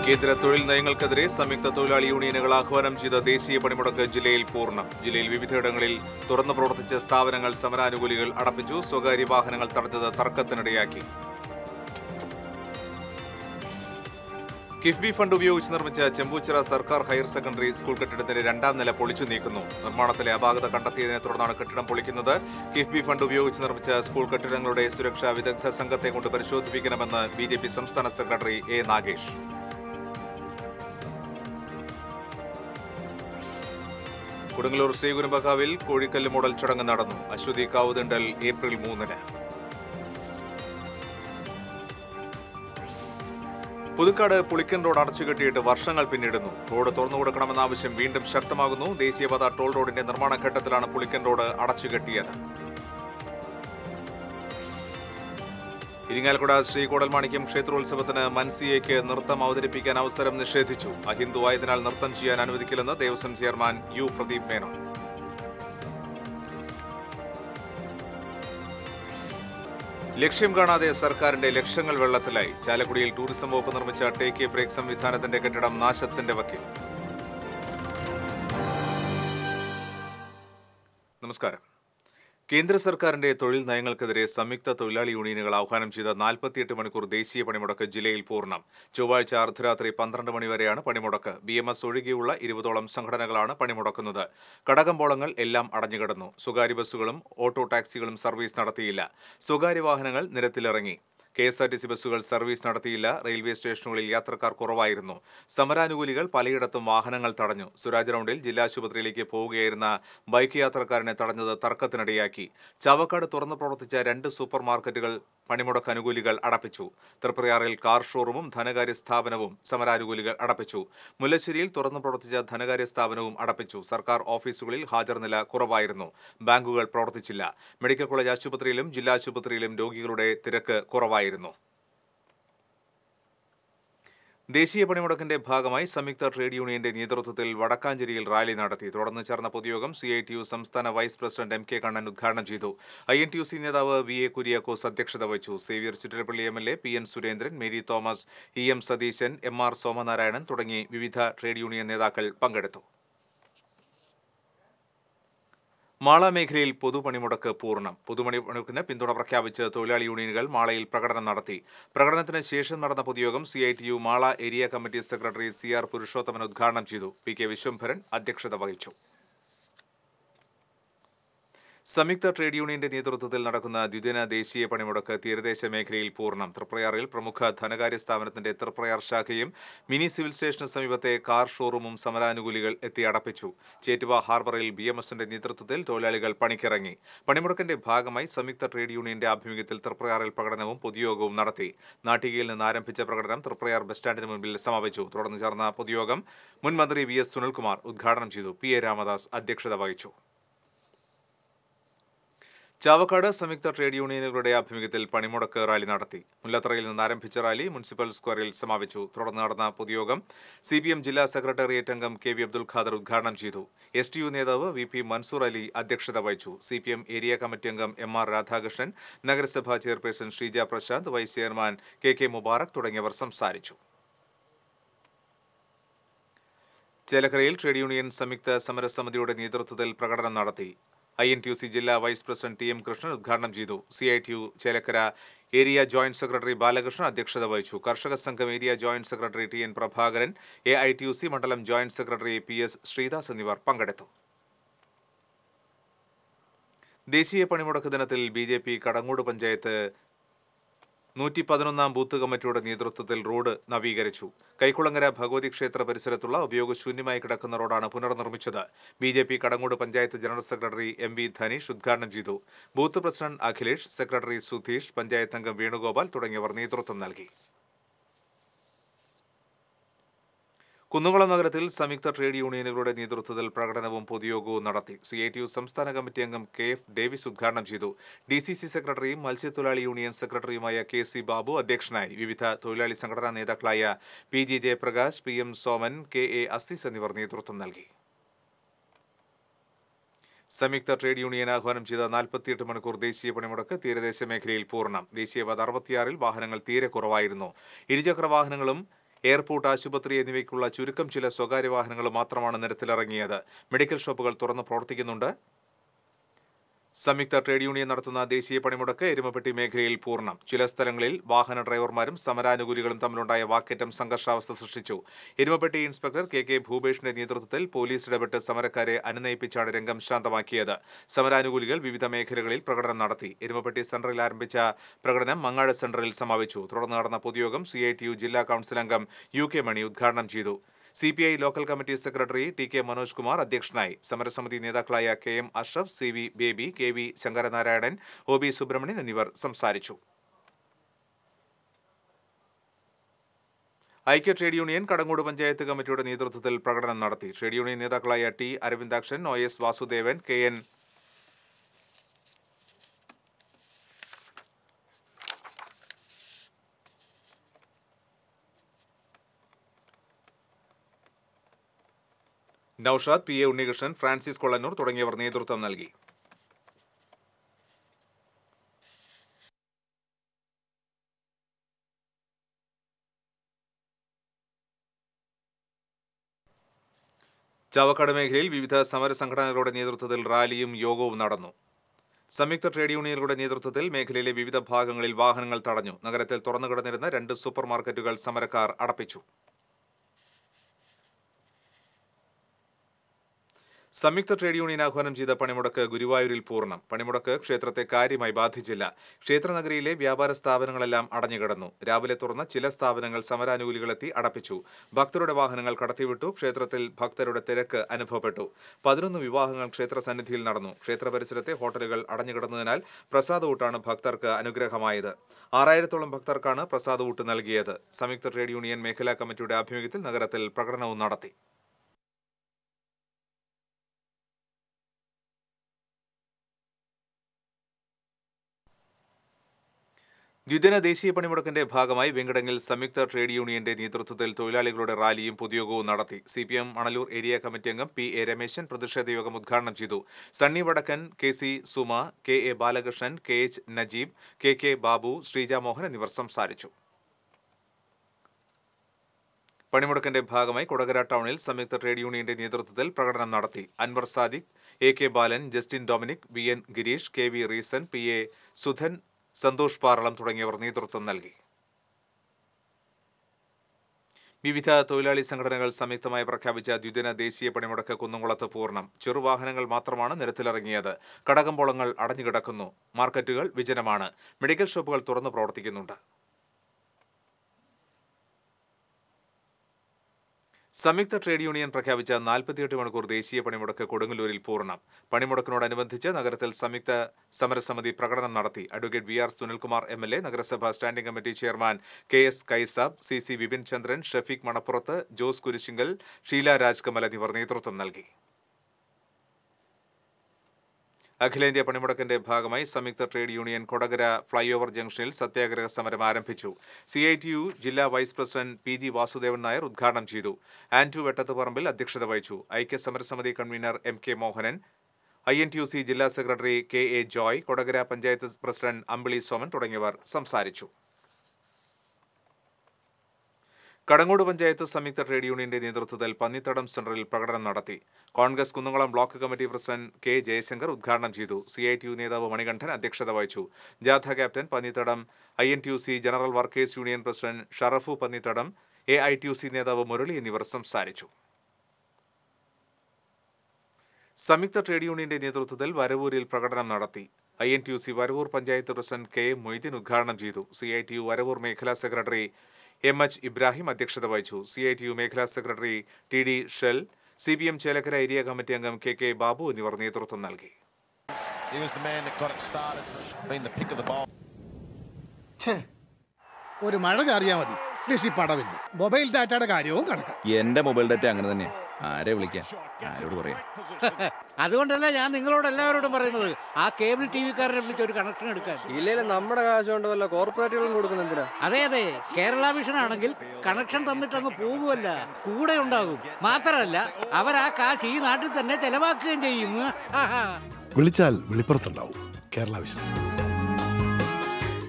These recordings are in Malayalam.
കേന്ദ്ര തൊഴിൽ നയങ്ങൾക്കെതിരെ സംയുക്ത തൊഴിലാളി യൂണിയനുകൾ ആഹ്വാനം ചെയ്ത ദേശീയ പണിമുടക്ക് ജില്ലയിൽ പൂർണ്ണം ജില്ലയിൽ വിവിധയിടങ്ങളിൽ തുറന്നു പ്രവർത്തിച്ച സ്ഥാപനങ്ങൾ സമരാനുകൂലികൾ അടപ്പിച്ചു സ്വകാര്യ വാഹനങ്ങൾ തടഞ്ഞത് തർക്കത്തിനിടയാക്കി കിഫ്ബി ഫണ്ട് ഉപയോഗിച്ച് നിർമ്മിച്ച ചെമ്പൂച്ചിറ സർക്കാർ ഹയർ സെക്കൻഡറി സ്കൂൾ കെട്ടിടത്തിന്റെ രണ്ടാം നില പൊളിച്ചു നീക്കുന്നു നിർമ്മാണത്തിലെ അപാകത കണ്ടെത്തിയതിനെ തുടർന്നാണ് കെട്ടിടം പൊളിക്കുന്നത് കിഫ്ബി ഫണ്ട് ഉപയോഗിച്ച് നിർമ്മിച്ച സ്കൂൾ കെട്ടിടങ്ങളുടെ സുരക്ഷാ വിദഗ്ധ സംഘത്തെ കൊണ്ട് പരിശോധിപ്പിക്കണമെന്ന് ബി ജെ പി സംസ്ഥാന സെക്രട്ടറി എ നാഗേഷ് കൊടുങ്ങല്ലൂർ ശ്രീകുരുമ്പകാവിൽ കോഴിക്കല്ല് മോഡൽ ചടങ്ങ് നടന്നു അശ്വതി കാവുതണ്ടൽ ഏപ്രിൽ മൂന്നിന് പുതുക്കാട് പുളിക്കൻ റോഡ് അടച്ചുകെട്ടിയിട്ട് വർഷങ്ങൾ പിന്നിടുന്നു റോഡ് തുറന്നു കൊടുക്കണമെന്ന ആവശ്യം വീണ്ടും ശക്തമാകുന്നു ദേശീയപാത ടോൾ റോഡിന്റെ നിർമ്മാണ ഘട്ടത്തിലാണ് പുളിക്കൻ റോഡ് അടച്ചുകെട്ടിയത് ഇരിങ്ങാലക്കുട ശ്രീ കോടൽമാണിക്യം ക്ഷേത്രോത്സവത്തിന് മൻസിയയ്ക്ക് നൃത്തം അവതരിപ്പിക്കാൻ അവസരം നിഷേധിച്ചു അഹിന്ദു ആയതിനാൽ നൃത്തം ചെയ്യാൻ അനുവദിക്കില്ലെന്ന് ദേവസ്വം ചെയർമാൻ യു പ്രദീപ് മേനോൻ ലക്ഷ്യം കാണാതെ സർക്കാരിന്റെ ലക്ഷങ്ങൾ വെള്ളത്തിലായി ചാലക്കുടിയിൽ ടൂറിസം വകുപ്പ് നിർമ്മിച്ച ടേക്ക് എ ബ്രേക്ക് സംവിധാനത്തിന്റെ കെട്ടിടം നാശത്തിന്റെ വക്കിൽ നമസ്കാരം കേന്ദ്ര സർക്കാരിന്റെ തൊഴിൽ നയങ്ങൾക്കെതിരെ സംയുക്ത തൊഴിലാളി യൂണിയനുകൾ ആഹ്വാനം ചെയ്ത നാൽപ്പത്തിയെട്ട് മണിക്കൂർ ദേശീയ പണിമുടക്ക് ജില്ലയിൽ പൂർണ്ണം ചൊവ്വാഴ്ച അർദ്ധരാത്രി പന്ത്രണ്ട് മണിവരെയാണ് പണിമുടക്ക് ബി എം എസ് ഒഴികെയുള്ള ഇരുപതോളം സംഘടനകളാണ് പണിമുടക്കുന്നത് കടകമ്പോളങ്ങൾ എല്ലാം അടഞ്ഞുകിടന്നു സ്വകാര്യ ബസ്സുകളും ഓട്ടോ ടാക്സികളും സർവീസ് നടത്തിയില്ല സ്വകാര്യ വാഹനങ്ങൾ നിരത്തിലിറങ്ങി K S R T C ബസ്സുകൾ സർവീസ് നടത്തിയില്ല റെയിൽവേ സ്റ്റേഷനുകളിൽ യാത്രക്കാർ കുറവായിരുന്നു സമരാനുകൂലികൾ പലയിടത്തും വാഹനങ്ങൾ തടഞ്ഞു സുരാജ് റൗണ്ടിൽ ജില്ലാശുപത്രിയിലേക്ക് പോവുകയായിരുന്ന ബൈക്ക് യാത്രക്കാരനെ തടഞ്ഞത് തർക്കത്തിനിടയാക്കി ചാവക്കാട് തുറന്നു പ്രവർത്തിച്ച രണ്ട് സൂപ്പർ മാർക്കറ്റുകൾ പണിമുടക്ക് അനുകൂലികൾ അടപ്പിച്ചു തൃപ്രയാറിൽ കാർ ഷോറൂമും ധനകാര്യ സ്ഥാപനവും സമരാനുകൂലികൾ അടപ്പിച്ചു മുല്ലശ്ശേരിയിൽ തുറന്നു പ്രവർത്തിച്ച ധനകാര്യ സ്ഥാപനവും അടപ്പിച്ചു സർക്കാർ ഓഫീസുകളിൽ ഹാജർ നില കുറവായിരുന്നു ബാങ്കുകൾ പ്രവർത്തിച്ചില്ല മെഡിക്കൽ കോളേജ് ആശുപത്രിയിലും ജില്ലാ ആശുപത്രിയിലും രോഗികളുടെ തിരക്ക് കുറവായിരുന്നു ദേശീയ പണിമുടക്കിന്റെ ഭാഗമായി സംയുക്ത ട്രേഡ് യൂണിയന്റെ നേതൃത്വത്തിൽ വടക്കാഞ്ചേരിയിൽ റാലി നടത്തി തുടർന്ന് ചേർന്ന പൊതുയോഗം സി ഐ ടി യു സംസ്ഥാന vice president M K Kannan ഉദ്ഘാടനം ചെയ്തു I N T U C നേതാവ് വി എ കുര്യാക്കോസ് അധ്യക്ഷത വഹിച്ചു Xavier Chuttalappally M L A P N Surendran Mary Thomas E M Satheesan M R Somanarayanan തുടങ്ങി വിവിധ ട്രേഡ് യൂണിയൻ നേതാക്കൾ പങ്കെടുത്തു മാള മേഖലയിൽ പൊതുപണിമുടക്ക് പൂർണ്ണം പൊതുപണിമുടക്കിന് പിന്തുണ പ്രഖ്യാപിച്ച് തൊഴിലാളി യൂണിയനുകൾ മാളയിൽ പ്രകടനം നടത്തി പ്രകടനത്തിന് ശേഷം നടന്ന പൊതുയോഗം C I T U Mala area committee secretary C R Purushothaman ഉദ്ഘാടനം ചെയ്തു പി കെ വിശ്വംഭരൻ അധ്യക്ഷത വഹിച്ചു സംയുക്ത ട്രേഡ് യൂണിയന്റെ നേതൃത്വത്തിൽ നടക്കുന്ന ദ്വിദിന ദേശീയ പണിമുടക്ക് തീരദേശ മേഖലയിൽ പൂർണ്ണം തൃപ്രയാറിൽ പ്രമുഖ ധനകാര്യ സ്ഥാപനത്തിന്റെ തൃപ്രയാർ ശാഖയും മിനി സിവിൽ സ്റ്റേഷന് സമീപത്തെ കാർ ഷോറൂമും സമരാനുകൂലികൾ എത്തി അടപ്പിച്ചു ചേറ്റുവ ഹാർബറിൽ ബി എം എസിന്റെ നേതൃത്വത്തിൽ തൊഴിലാളികൾ പണിക്കിറങ്ങി പണിമുടക്കിന്റെ ഭാഗമായി സംയുക്ത ട്രേഡ് യൂണിയന്റെ ആഭിമുഖ്യത്തിൽ തൃപ്രയാറിൽ പ്രകടനവും പൊതുയോഗവും നടത്തി നാട്ടികയിൽ നിന്ന് ആരംഭിച്ച പ്രകടനം തൃപ്രയാർ ബസ് സ്റ്റാൻഡിന് മുൻപിൽ സമാപിച്ചു തുടർന്ന് ചേർന്ന പൊതുയോഗം മുൻ മന്ത്രി വി എസ് സുനിൽകുമാർ ഉദ്ഘാടനം ചെയ്തു പി എ രാമദാസ് അധ്യക്ഷത വഹിച്ചു ചാവക്കാട് സംയുക്ത ട്രേഡ് യൂണിയനുകളുടെ ആഭിമുഖ്യത്തിൽ പണിമുടക്ക് റാലി നടത്തി മുല്ലത്തറയിൽ നിന്ന് ആരംഭിച്ച റാലി മുനിസിപ്പൽ സ്ക്വയറിൽ സമാപിച്ചു തുടർന്ന് നടന്ന പൊതുയോഗം സി പി എം ജില്ലാ സെക്രട്ടേറിയറ്റ് അംഗം കെ വി അബ്ദുൽ ഖാദർ ഉദ്ഘാടനം ചെയ്തു എസ് ടി യു നേതാവ് വി പി മൻസൂർ അലി അധ്യക്ഷത വഹിച്ചു C P M area committee അംഗം എം ആർ രാധാകൃഷ്ണൻ നഗരസഭാ chairperson Sreeja Prasanth vice chairman K K Mubarak തുടങ്ങിയവർ സംസാരിച്ചു ചേലക്കരയിൽ ട്രേഡ് യൂണിയൻ സംയുക്ത സമരസമിതിയുടെ നേതൃത്വത്തിൽ പ്രകടനം നടത്തി I N T U C ജില്ലാ vice president T M Krishnan ഉദ്ഘാടനം ചെയ്തു C I T U Chelakkara area joint secretary Balakrishnan അധ്യക്ഷത വഹിച്ചു കർഷക സംഘം area joint secretary T N Prabhakaran A I T U C മണ്ഡലം joint secretary P S Sreedas എന്നിവർ പങ്കെടുത്തു ദേശീയ പണിമുടക്ക് ദിനത്തിൽ B J P Kadangode panchayat നൂറ്റി പതിനൊന്നാം ബൂത്ത് കമ്മിറ്റിയുടെ നേതൃത്വത്തിൽ റോഡ് നവീകരിച്ചു കൈക്കുളങ്ങര ഭഗവതി ക്ഷേത്ര പരിസരത്തുള്ള ഉപയോഗശൂന്യമായി കിടക്കുന്ന റോഡാണ് പുനർനിർമ്മിച്ചത് B J P Kadangode panchayat general secretary M V Dhaneesh ഉദ്ഘാടനം ചെയ്തു booth president Akhilesh secretary Sudheesh panchayat അംഗം വേണുഗോപാൽ തുടങ്ങിയവർ നേതൃത്വം നൽകി കുന്നുകുളം നഗരത്തിൽ സംയുക്ത ട്രേഡ് യൂണിയനുകളുടെ നേതൃത്വത്തിൽ പ്രകടനവും പൊതുയോഗവും നടത്തി സി ഐ ടി യു സംസ്ഥാന കമ്മിറ്റി അംഗം കെ എഫ് ഡേവിസ് ഉദ്ഘാടനം ചെയ്തു ഡി സി സി സെക്രട്ടറിയും മത്സ്യത്തൊഴിലാളി യൂണിയൻ സെക്രട്ടറിയുമായ കെ സി ബാബു അധ്യക്ഷനായി വിവിധ തൊഴിലാളി സംഘടനാ നേതാക്കളായ P G Jayaprakash P M Soman K A Azeez എന്നിവർ നേതൃത്വം നൽകി സംയുക്ത ട്രേഡ് യൂണിയൻ ആഹ്വാനം ചെയ്ത നാൽപ്പത്തിയെട്ട് മണിക്കൂർ ദേശീയ പണിമുടക്ക് തീരദേശ മേഖലയിൽ പൂർണ്ണം ദേശീയപാത അറുപത്തിയാറിൽ വാഹനങ്ങൾ തീരെ കുറവായിരുന്നു ഇരുചക്ര വാഹനങ്ങളും എയർപോർട്ട് ആശുപത്രി എന്നിവയ്ക്കുള്ള ചുരുക്കം ചില സ്വകാര്യ വാഹനങ്ങൾ മാത്രമാണ് നിരത്തിലിറങ്ങിയത് മെഡിക്കൽ ഷോപ്പുകൾ തുറന്ന് പ്രവർത്തിക്കുന്നുണ്ട് സംയുക്ത ട്രേഡ് യൂണിയൻ നടത്തുന്ന ദേശീയ പണിമുടക്ക് എരുമപ്പെട്ടി മേഖലയിൽ പൂർണ്ണം ചില സ്ഥലങ്ങളിൽ വാഹന ഡ്രൈവർമാരും സമരാനുകൂലികളും തമ്മിലുണ്ടായ വാക്കേറ്റം സംഘർഷാവസ്ഥ സൃഷ്ടിച്ചു എരുമപ്പെട്ടി ഇൻസ്പെക്ടർ കെ കെ ഭൂപേഷിന്റെ നേതൃത്വത്തിൽ പോലീസ് ഇടപെട്ട് സമരക്കാരെ അനുനയിപ്പിച്ചാണ് രംഗം ശാന്തമാക്കിയത് സമരാനുകൂലികൾ വിവിധ മേഖലകളിൽ പ്രകടനം നടത്തി എരുമപ്പെട്ടി സെന്ററിൽ ആരംഭിച്ച പ്രകടനം മങ്ങാട് സെന്ററിൽ സമാപിച്ചു തുടർന്ന് നടന്ന പൊതുയോഗം സി ജില്ലാ കൌൺസിൽ അംഗം യു കെ മണി ഉദ്ഘാടനം ചെയ്തു C P I local committee secretary T K Manoj Kumar അധ്യക്ഷനായി സമരസമിതി നേതാക്കളായ K M Ashraf C V Baby K V Sankaranarayanan O B Subramanian എന്നിവർ സംസാരിച്ചു ഐക്യ ട്രേഡ് യൂണിയൻ കടങ്ങോട് പഞ്ചായത്ത് കമ്മിറ്റിയുടെ നേതൃത്വത്തിൽ പ്രകടനം നടത്തി ട്രേഡ് യൂണിയൻ നേതാക്കളായ T Aravindakshan O S Vasudevan K N Noushad P A Unnikrishnan Francis Kollannur തുടങ്ങിയവർ നേതൃത്വം നൽകി ചാവക്കാട് മേഖലയിൽ വിവിധ സമര സംഘടനകളുടെ നേതൃത്വത്തിൽ റാലിയും യോഗവും നടന്നു സംയുക്ത ട്രേഡ് യൂണിയനുകളുടെ നേതൃത്വത്തിൽ മേഖലയിലെ വിവിധ ഭാഗങ്ങളിൽ വാഹനങ്ങൾ തടഞ്ഞു നഗരത്തിൽ തുറന്നുകിടന്നിരുന്ന രണ്ട് സൂപ്പർ മാർക്കറ്റുകൾ സമരക്കാർ അടപ്പിച്ചു സംയുക്ത ട്രേഡ് യൂണിയൻ ആഹ്വാനം ചെയ്ത പണിമുടക്ക് ഗുരുവായൂരിൽ പൂർണ്ണം പണിമുടക്ക് ക്ഷേത്രത്തെ കാര്യമായി ബാധിച്ചില്ല ക്ഷേത്രനഗരിയിലെ വ്യാപാര സ്ഥാപനങ്ങളെല്ലാം അടഞ്ഞുകിടന്നു രാവിലെ തുറന്ന ചില സ്ഥാപനങ്ങൾ സമരാനുകൂലികളെത്തി അടപ്പിച്ചു ഭക്തരുടെ വാഹനങ്ങൾ കടത്തിവിട്ടു ക്ഷേത്രത്തിൽ ഭക്തരുടെ തിരക്ക് അനുഭവപ്പെട്ടു പതിനൊന്ന് വിവാഹങ്ങൾ ക്ഷേത്ര സന്നിധിയിൽ നടന്നു ക്ഷേത്ര പരിസരത്തെ ഹോട്ടലുകൾ അടഞ്ഞുകിടന്നതിനാൽ പ്രസാദൂട്ടാണ് ഭക്തർക്ക് അനുഗ്രഹമായത് ആറായിരത്തോളം ഭക്തർക്കാണ് പ്രസാദൂട്ട് നൽകിയത് സംയുക്ത ട്രേഡ് യൂണിയൻ മേഖലാ കമ്മിറ്റിയുടെ ആഭിമുഖ്യത്തിൽ നഗരത്തിൽ പ്രകടനവും നടത്തി ദ്വിദിന ദേശീയ പണിമുടക്കിന്റെ ഭാഗമായി വെങ്കടങ്ങിൽ സംയുക്ത ട്രേഡ് യൂണിയന്റെ നേതൃത്വത്തിൽ തൊഴിലാളികളുടെ റാലിയും പൊതുയോഗവും നടത്തി C P M Analoor area committee അംഗം പി എ രമേശൻ പ്രതിഷേധ യോഗം ഉദ്ഘാടനം ചെയ്തു Sunny Vadakkan K C Suma K A Balakrishnan K H Najeeb K K Babu Sreeja Mohan എന്നിവർ സംസാരിച്ചു പണിമുടക്കിന്റെ ഭാഗമായി കൊടകര ടൗണിൽ സംയുക്ത ട്രേഡ് യൂണിയന്റെ നേതൃത്വത്തിൽ പ്രകടനം നടത്തി Anwar Sadiq A K Balan Justin Dominic V N Gireesh K V Reesan P A Sudhan Santhosh Paralam തുടങ്ങിയവർ നേതൃത്വം നൽകി വിവിധ തൊഴിലാളി സംഘടനകൾ സംയുക്തമായി പ്രഖ്യാപിച്ച ദ്വിദിന ദേശീയ പണിമുടക്ക് കുന്നംകുളത്ത് പൂർണ്ണം ചെറുവാഹനങ്ങൾ മാത്രമാണ് നിരത്തിലിറങ്ങിയത് കടകമ്പോളങ്ങൾ അടഞ്ഞുകിടക്കുന്നു മാർക്കറ്റുകൾ വിജനമാണ് മെഡിക്കൽ ഷോപ്പുകൾ തുറന്നു പ്രവർത്തിക്കുന്നുണ്ട് സംയുക്ത ട്രേഡ് യൂണിയൻ പ്രഖ്യാപിച്ച നാൽപ്പത്തിയെട്ട് മണിക്കൂർ ദേശീയ പണിമുടക്ക് കൊടുങ്ങല്ലൂരിൽ പൂർണ്ണം പണിമുടക്കിനോടനുബന്ധിച്ച് നഗരത്തിൽ സംയുക്ത സമരസമിതി പ്രകടനം നടത്തി advocate V R Sunilkumar M L A നഗരസഭാ standing committee chairman K S Kaisab C C Vipin Chandran Shafeeq Manappurath Jose Kurisingal Sheela Rajkamal എന്നിവർ നേതൃത്വം നൽകി അഖിലേന്ത്യാ പണിമുടക്കിന്റെ ഭാഗമായി സംയുക്ത ട്രേഡ് യൂണിയൻ കൊടകര ഫ്ലൈഓവർ ജംഗ്ഷനിൽ സത്യാഗ്രഹ സമരം ആരംഭിച്ചു സി ഐ ടി യു ജില്ലാ vice president P G Vasudevan Nair ഉദ്ഘാടനം ചെയ്തു ആന്റു വെട്ടത്തുപറമ്പിൽ അധ്യക്ഷത വഹിച്ചു ഐക്യ സമരസമിതി convener M K Mohanan I N T U C ജില്ലാ secretary K A Joy Kodakara panchayat president Ambili Soman തുടങ്ങിയവർ സംസാരിച്ചു കടങ്ങോട് പഞ്ചായത്ത് സംയുക്ത ട്രേഡ് യൂണിയന്റെ നേതൃത്വത്തിൽ പന്നിത്തടം സെന്ററിൽ പ്രകടനം നടത്തി Congress Kunnamkulam block committee president K Jayasankar ഉദ്ഘാടനം ചെയ്തു സി ഐ ടി യു നേതാവ് മണികണ്ഠൻ അധ്യക്ഷത വഹിച്ചു ജാഥ captain Pannithadam I N T U C general workers union president Sharafu Pannithadam A I T U C നേതാവ് മുരളി എന്നിവർ സംസാരിച്ചു സംയുക്ത ട്രേഡ് യൂണിയന്റെ നേതൃത്വത്തിൽ വരവൂരിൽ പ്രകടനം നടത്തി I N T U C Varavoor panchayat president K M Moideen ഉദ്ഘാടനം ചെയ്തു C I T U Varavoor മേഖലാ സെക്രട്ടറി എം എച്ച് ഇബ്രാഹിം അധ്യക്ഷത വഹിച്ചു സി ഐ ടി യു മേഖലാ secretary T D Shel C P M Chelakkara area committee അംഗം കെ കെ ബാബു എന്നിവർ നേതൃത്വം നൽകി He was the man that got it started, been the pick of the bowl. ഛേ ഒരു മഴ ചാറിയാ മതി കൃഷി പടവില്ല മൊബൈൽ ഡാറ്റയുടെ കാര്യവും കണക്കാം എന്റെ മൊബൈൽ ഡാറ്റ അങ്ങനെ തന്നെയാ ആരെ വിളിക്കാൻ ആരോട് പറയാം അതുകൊണ്ടല്ല ഞാൻ നിങ്ങളോട് എല്ലാവരോടും പറയുന്നത് ആ കേബിൾ ടി വിക്കാരനെ വിളിച്ച് ഒരു കണക്ഷൻ എടുക്കാൻ ഇല്ലേലും നമ്മുടെ കാശ് കൊണ്ട് വല്ല കോർപ്പറേറ്റുകളും കൊടുക്കുന്ന എന്തിനാ അതെ അതെ കേരള വിഷൻ ആണെങ്കിൽ കണക്ഷൻ തന്നിട്ട് അങ്ങ് പോകുമല്ല കൂടെ ഉണ്ടാകും മാത്രമല്ല അവർ ആ കാശ് ഈ നാട്ടിൽ തന്നെ ചെലവാക്കുകയും ചെയ്യും വിളിച്ചാൽ വെളിപ്പുറത്തുണ്ടാവും കേരള വിഷൻ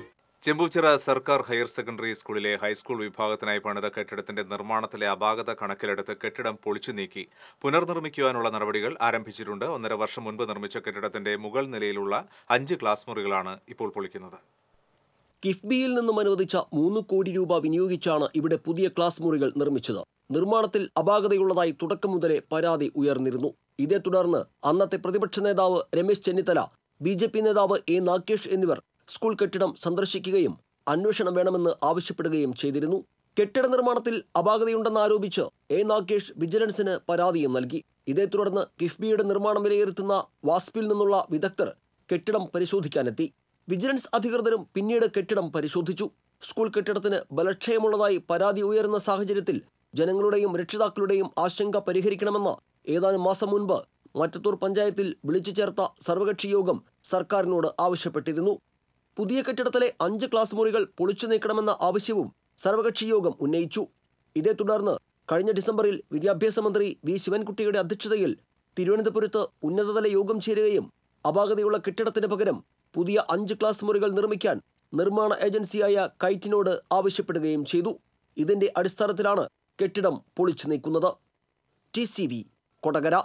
ചെമ്പൂച്ചിറ സർക്കാർ ഹയർ സെക്കൻഡറി സ്കൂളിലെ ഹൈസ്കൂൾ വിഭാഗത്തിനായി പണിത കെട്ടിടത്തിന്റെ നിർമ്മാണത്തിലെ അപാകത കണക്കിലെടുത്ത് കെട്ടിടം പൊളിച്ചു നീക്കി പുനർനിർമ്മിക്കുവാനുള്ള നടപടികൾ ആരംഭിച്ചിട്ടുണ്ട് ഒന്നര വർഷം മുൻപ് നിർമ്മിച്ച കെട്ടിടത്തിന്റെ മുകൾ നിലയിലുള്ള അഞ്ച് ക്ലാസ് മുറികളാണ് ഇപ്പോൾ പൊളിക്കുന്നത് കിഫ്ബിയിൽ നിന്നും അനുവദിച്ച മൂന്ന് കോടി രൂപ വിനിയോഗിച്ചാണ് ഇവിടെ പുതിയ ക്ലാസ് മുറികൾ നിർമ്മിച്ചത് നിർമ്മാണത്തിൽ അപാകതയുള്ളതായി തുടക്കം മുതലേ പരാതി ഉയർന്നിരുന്നു ഇതേ തുടർന്ന് അന്നത്തെ പ്രതിപക്ഷ നേതാവ് Ramesh Chennithala B J P നേതാവ് എ നാഗേഷ് എന്നിവർ സ്കൂൾ കെട്ടിടം സന്ദർശിക്കുകയും അന്വേഷണം വേണമെന്ന് ആവശ്യപ്പെടുകയും ചെയ്തിരുന്നു കെട്ടിട നിർമ്മാണത്തിൽ അപാകതയുണ്ടെന്ന് ആരോപിച്ച് എ നാഗേഷ് വിജിലൻസിന് പരാതിയും നൽകി ഇതേ തുടർന്ന് കിഫ്ബിയുടെ നിർമ്മാണം വിലയിരുത്തുന്ന വാസ്പിൽ നിന്നുള്ള വിദഗ്ധർ കെട്ടിടം പരിശോധിക്കാനെത്തി വിജിലൻസ് അധികൃതരും പിന്നീട് കെട്ടിടം പരിശോധിച്ചു സ്കൂൾ കെട്ടിടത്തിന് ബലക്ഷയമുള്ളതായി പരാതി ഉയരുന്ന സാഹചര്യത്തിൽ ജനങ്ങളുടെയും രക്ഷിതാക്കളുടെയും ആശങ്ക പരിഹരിക്കണമെന്ന് ഏതാനും മാസം മുൻപ് മറ്റത്തൂർ പഞ്ചായത്തിൽ വിളിച്ചു ചേർത്ത സർവകക്ഷി യോഗം സർക്കാരിനോട് ആവശ്യപ്പെട്ടിരുന്നു പുതിയ കെട്ടിടത്തിലെ അഞ്ച് ക്ലാസ് മുറികൾ പൊളിച്ചു നീക്കണമെന്ന ആവശ്യവും സർവകക്ഷി യോഗം ഉന്നയിച്ചു ഇതേ തുടർന്ന് കഴിഞ്ഞ ഡിസംബറിൽ വിദ്യാഭ്യാസ മന്ത്രി വി ശിവൻകുട്ടിയുടെ അധ്യക്ഷതയിൽ തിരുവനന്തപുരത്ത് ഉന്നതതല യോഗം ചേരുകയും അപാകതയുള്ള കെട്ടിടത്തിന് പകരം പുതിയ അഞ്ച് ക്ലാസ് മുറികൾ നിർമ്മിക്കാൻ നിർമ്മാണ ഏജൻസിയായ കൈറ്റിനോട് ആവശ്യപ്പെടുകയും ചെയ്തു ഇതിന്റെ അടിസ്ഥാനത്തിലാണ് കെട്ടിടം പൊളിച്ചു നീക്കുന്നത് T C V Kodakara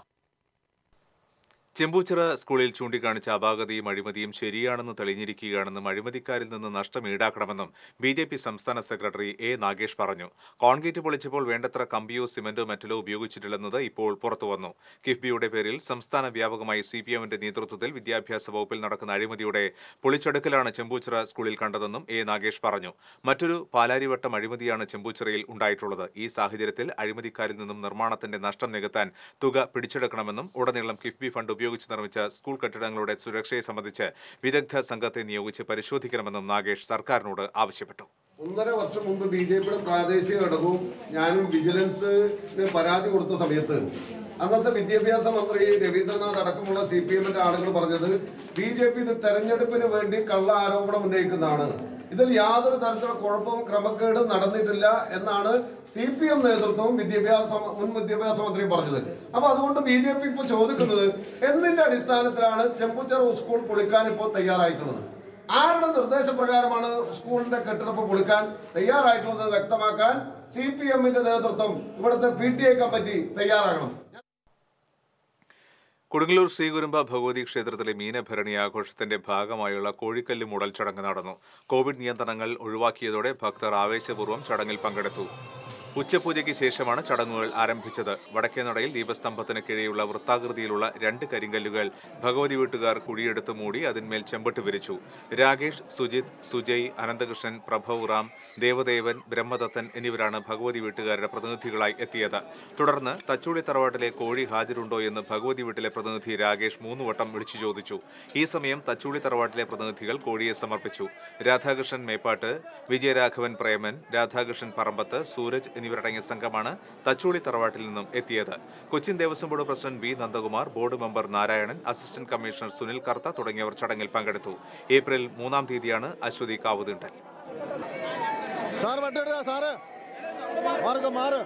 Chembuchira സ്കൂളിൽ ചൂണ്ടിക്കാണിച്ച അപാകതയും അഴിമതിയും ശരിയാണെന്ന് തെളിഞ്ഞിരിക്കുകയാണെന്നും അഴിമതിക്കാരിൽ നിന്ന് നഷ്ടം ഈടാക്കണമെന്നും ബി ജെ പി സംസ്ഥാന സെക്രട്ടറി എ നാഗേഷ് പറഞ്ഞു കോൺക്രീറ്റ് പൊളിച്ചപ്പോൾ വേണ്ടത്ര കമ്പിയോ സിമന്റോ മെറ്റലോ ഉപയോഗിച്ചിട്ടില്ലെന്നത് ഇപ്പോൾ പുറത്തുവന്നു കിഫ്ബിയുടെ പേരിൽ സംസ്ഥാന വ്യാപകമായി സി പി എമ്മിന്റെ നേതൃത്വത്തിൽ വിദ്യാഭ്യാസ വകുപ്പിൽ നടക്കുന്ന അഴിമതിയുടെ പൊളിച്ചെടുക്കലാണ് ചെമ്പൂച്ചിറ സ്കൂളിൽ കണ്ടതെന്നും എ നാഗേഷ് പറഞ്ഞു മറ്റൊരു പാലാരിവട്ടം അഴിമതിയാണ് ചെമ്പൂച്ചിറയിൽ ഉണ്ടായിട്ടുള്ളത് ഈ സാഹചര്യത്തിൽ അഴിമതിക്കാരിൽ നിന്നും നിർമ്മാണത്തിന്റെ നഷ്ടം നികത്താൻ തുക പിടിച്ചെടുക്കണമെന്നും ഉടനീളം കിഫ്ബി ഫണ്ട് ഉപയോഗിച്ച് നിർമ്മിച്ച സ്കൂൾ കെട്ടിടങ്ങളുടെ സുരക്ഷയെ സംബന്ധിച്ച് വിദഗ്ധ സംഘത്തെ നിയോഗിച്ച് പരിശോധിക്കണമെന്നും നാഗേഷ് സർക്കാരിനോട് ആവശ്യപ്പെട്ടു ഒന്നര വർഷം മുമ്പ് ബി ജെ പിയുടെ പ്രാദേശിക ഘടകവും ഞാനും വിജിലൻസിന് പരാതി കൊടുത്ത സമയത്ത് അന്നത്തെ വിദ്യാഭ്യാസ മന്ത്രി രവീന്ദ്രനാഥ് അടക്കമുള്ള സി പി എമ്മിന്റെ ആളുകൾ പറഞ്ഞത് ബി ജെ പി ഇത് തെരഞ്ഞെടുപ്പിന് വേണ്ടി കള്ള ആരോപണം ഉന്നയിക്കുന്നതാണ് ഇതിൽ യാതൊരു തരത്തിലുള്ള കുഴപ്പവും ക്രമക്കേടും നടന്നിട്ടില്ല എന്നാണ് സി പി എം നേതൃത്വവും വിദ്യാഭ്യാസ മുൻ വിദ്യാഭ്യാസ മന്ത്രിയും പറഞ്ഞത് അപ്പൊ അതുകൊണ്ട് ബി ജെ പി ഇപ്പോൾ ചോദിക്കുന്നത് എന്തിന്റെ അടിസ്ഥാനത്തിലാണ് ചെമ്പുച്ചെറ സ്കൂൾ പൊളിക്കാൻ ഇപ്പോൾ തയ്യാറായിട്ടുള്ളത് ആരുടെ നിർദ്ദേശപ്രകാരമാണ് സ്കൂളിന്റെ കെട്ടിടം പൊളിക്കാൻ തയ്യാറായിട്ടുള്ളത് വ്യക്തമാക്കാൻ സി പി എമ്മിന്റെ നേതൃത്വം ഇവിടുത്തെ പി ടി എ കമ്മിറ്റി തയ്യാറാകണം കൊടുങ്ങല്ലൂർ ശ്രീകുരുമ്പ ഭഗവതി ക്ഷേത്രത്തിലെ മീനഭരണി ആഘോഷത്തിന്റെ ഭാഗമായുള്ള കോഴിക്കല്ല് മൂടൽ ചടങ്ങ് നടന്നു കോവിഡ് നിയന്ത്രണങ്ങൾ ഒഴിവാക്കിയതോടെ ഭക്തർ ആവേശപൂർവ്വം ചടങ്ങിൽ പങ്കെടുത്തു ഉച്ചപൂജയ്ക്ക് ശേഷമാണ് ചടങ്ങുകൾ ആരംഭിച്ചത് വടക്കേനടയിൽ ദീപസ്തംഭത്തിന് കീഴെയുള്ള വൃത്താകൃതിയിലുള്ള രണ്ട് കരിങ്കല്ലുകൾ ഭഗവതി വീട്ടുകാർ കുഴിയെടുത്ത് മൂടി അതിന്മേൽ ചെമ്പട്ട് വിരിച്ചു രാകേഷ് സുജിത് സുജയ് അനന്തകൃഷ്ണൻ പ്രഭവ് റാം ദേവദേവൻ ബ്രഹ്മദത്തൻ എന്നിവരാണ് ഭഗവതി വീട്ടുകാരുടെ പ്രതിനിധികളായി എത്തിയത് തുടർന്ന് തച്ചോളി തറവാട്ടിലെ കോഴി ഹാജരുണ്ടോ എന്ന് ഭഗവതി വീട്ടിലെ പ്രതിനിധി രാകേഷ് മൂന്ന് വട്ടം വിളിച്ചു ചോദിച്ചു ഈ സമയം തച്ചോളി തറവാട്ടിലെ പ്രതിനിധികൾ കോഴിയെ സമർപ്പിച്ചു രാധാകൃഷ്ണൻ മേപ്പാട്ട് വിജയരാഘവൻ പ്രേമൻ രാധാകൃഷ്ണൻ പറമ്പത്ത് സൂരജ് എന്നിവരടങ്ങിയ സംഘമാണ് തച്ചോളി തറവാട്ടിൽ നിന്നും എത്തിയത് Cochin Devaswom board president V Nandakumar board member Narayanan assistant commissioner Sunil Kartha തുടങ്ങിയവർ ചടങ്ങിൽ പങ്കെടുത്തു ഏപ്രിൽ മൂന്നാം തീയതിയാണ് അശ്വതി കാവുതീണ്ടൽ സാർ വട്ടെടുക്ക സാറ് മാറുക മാറ്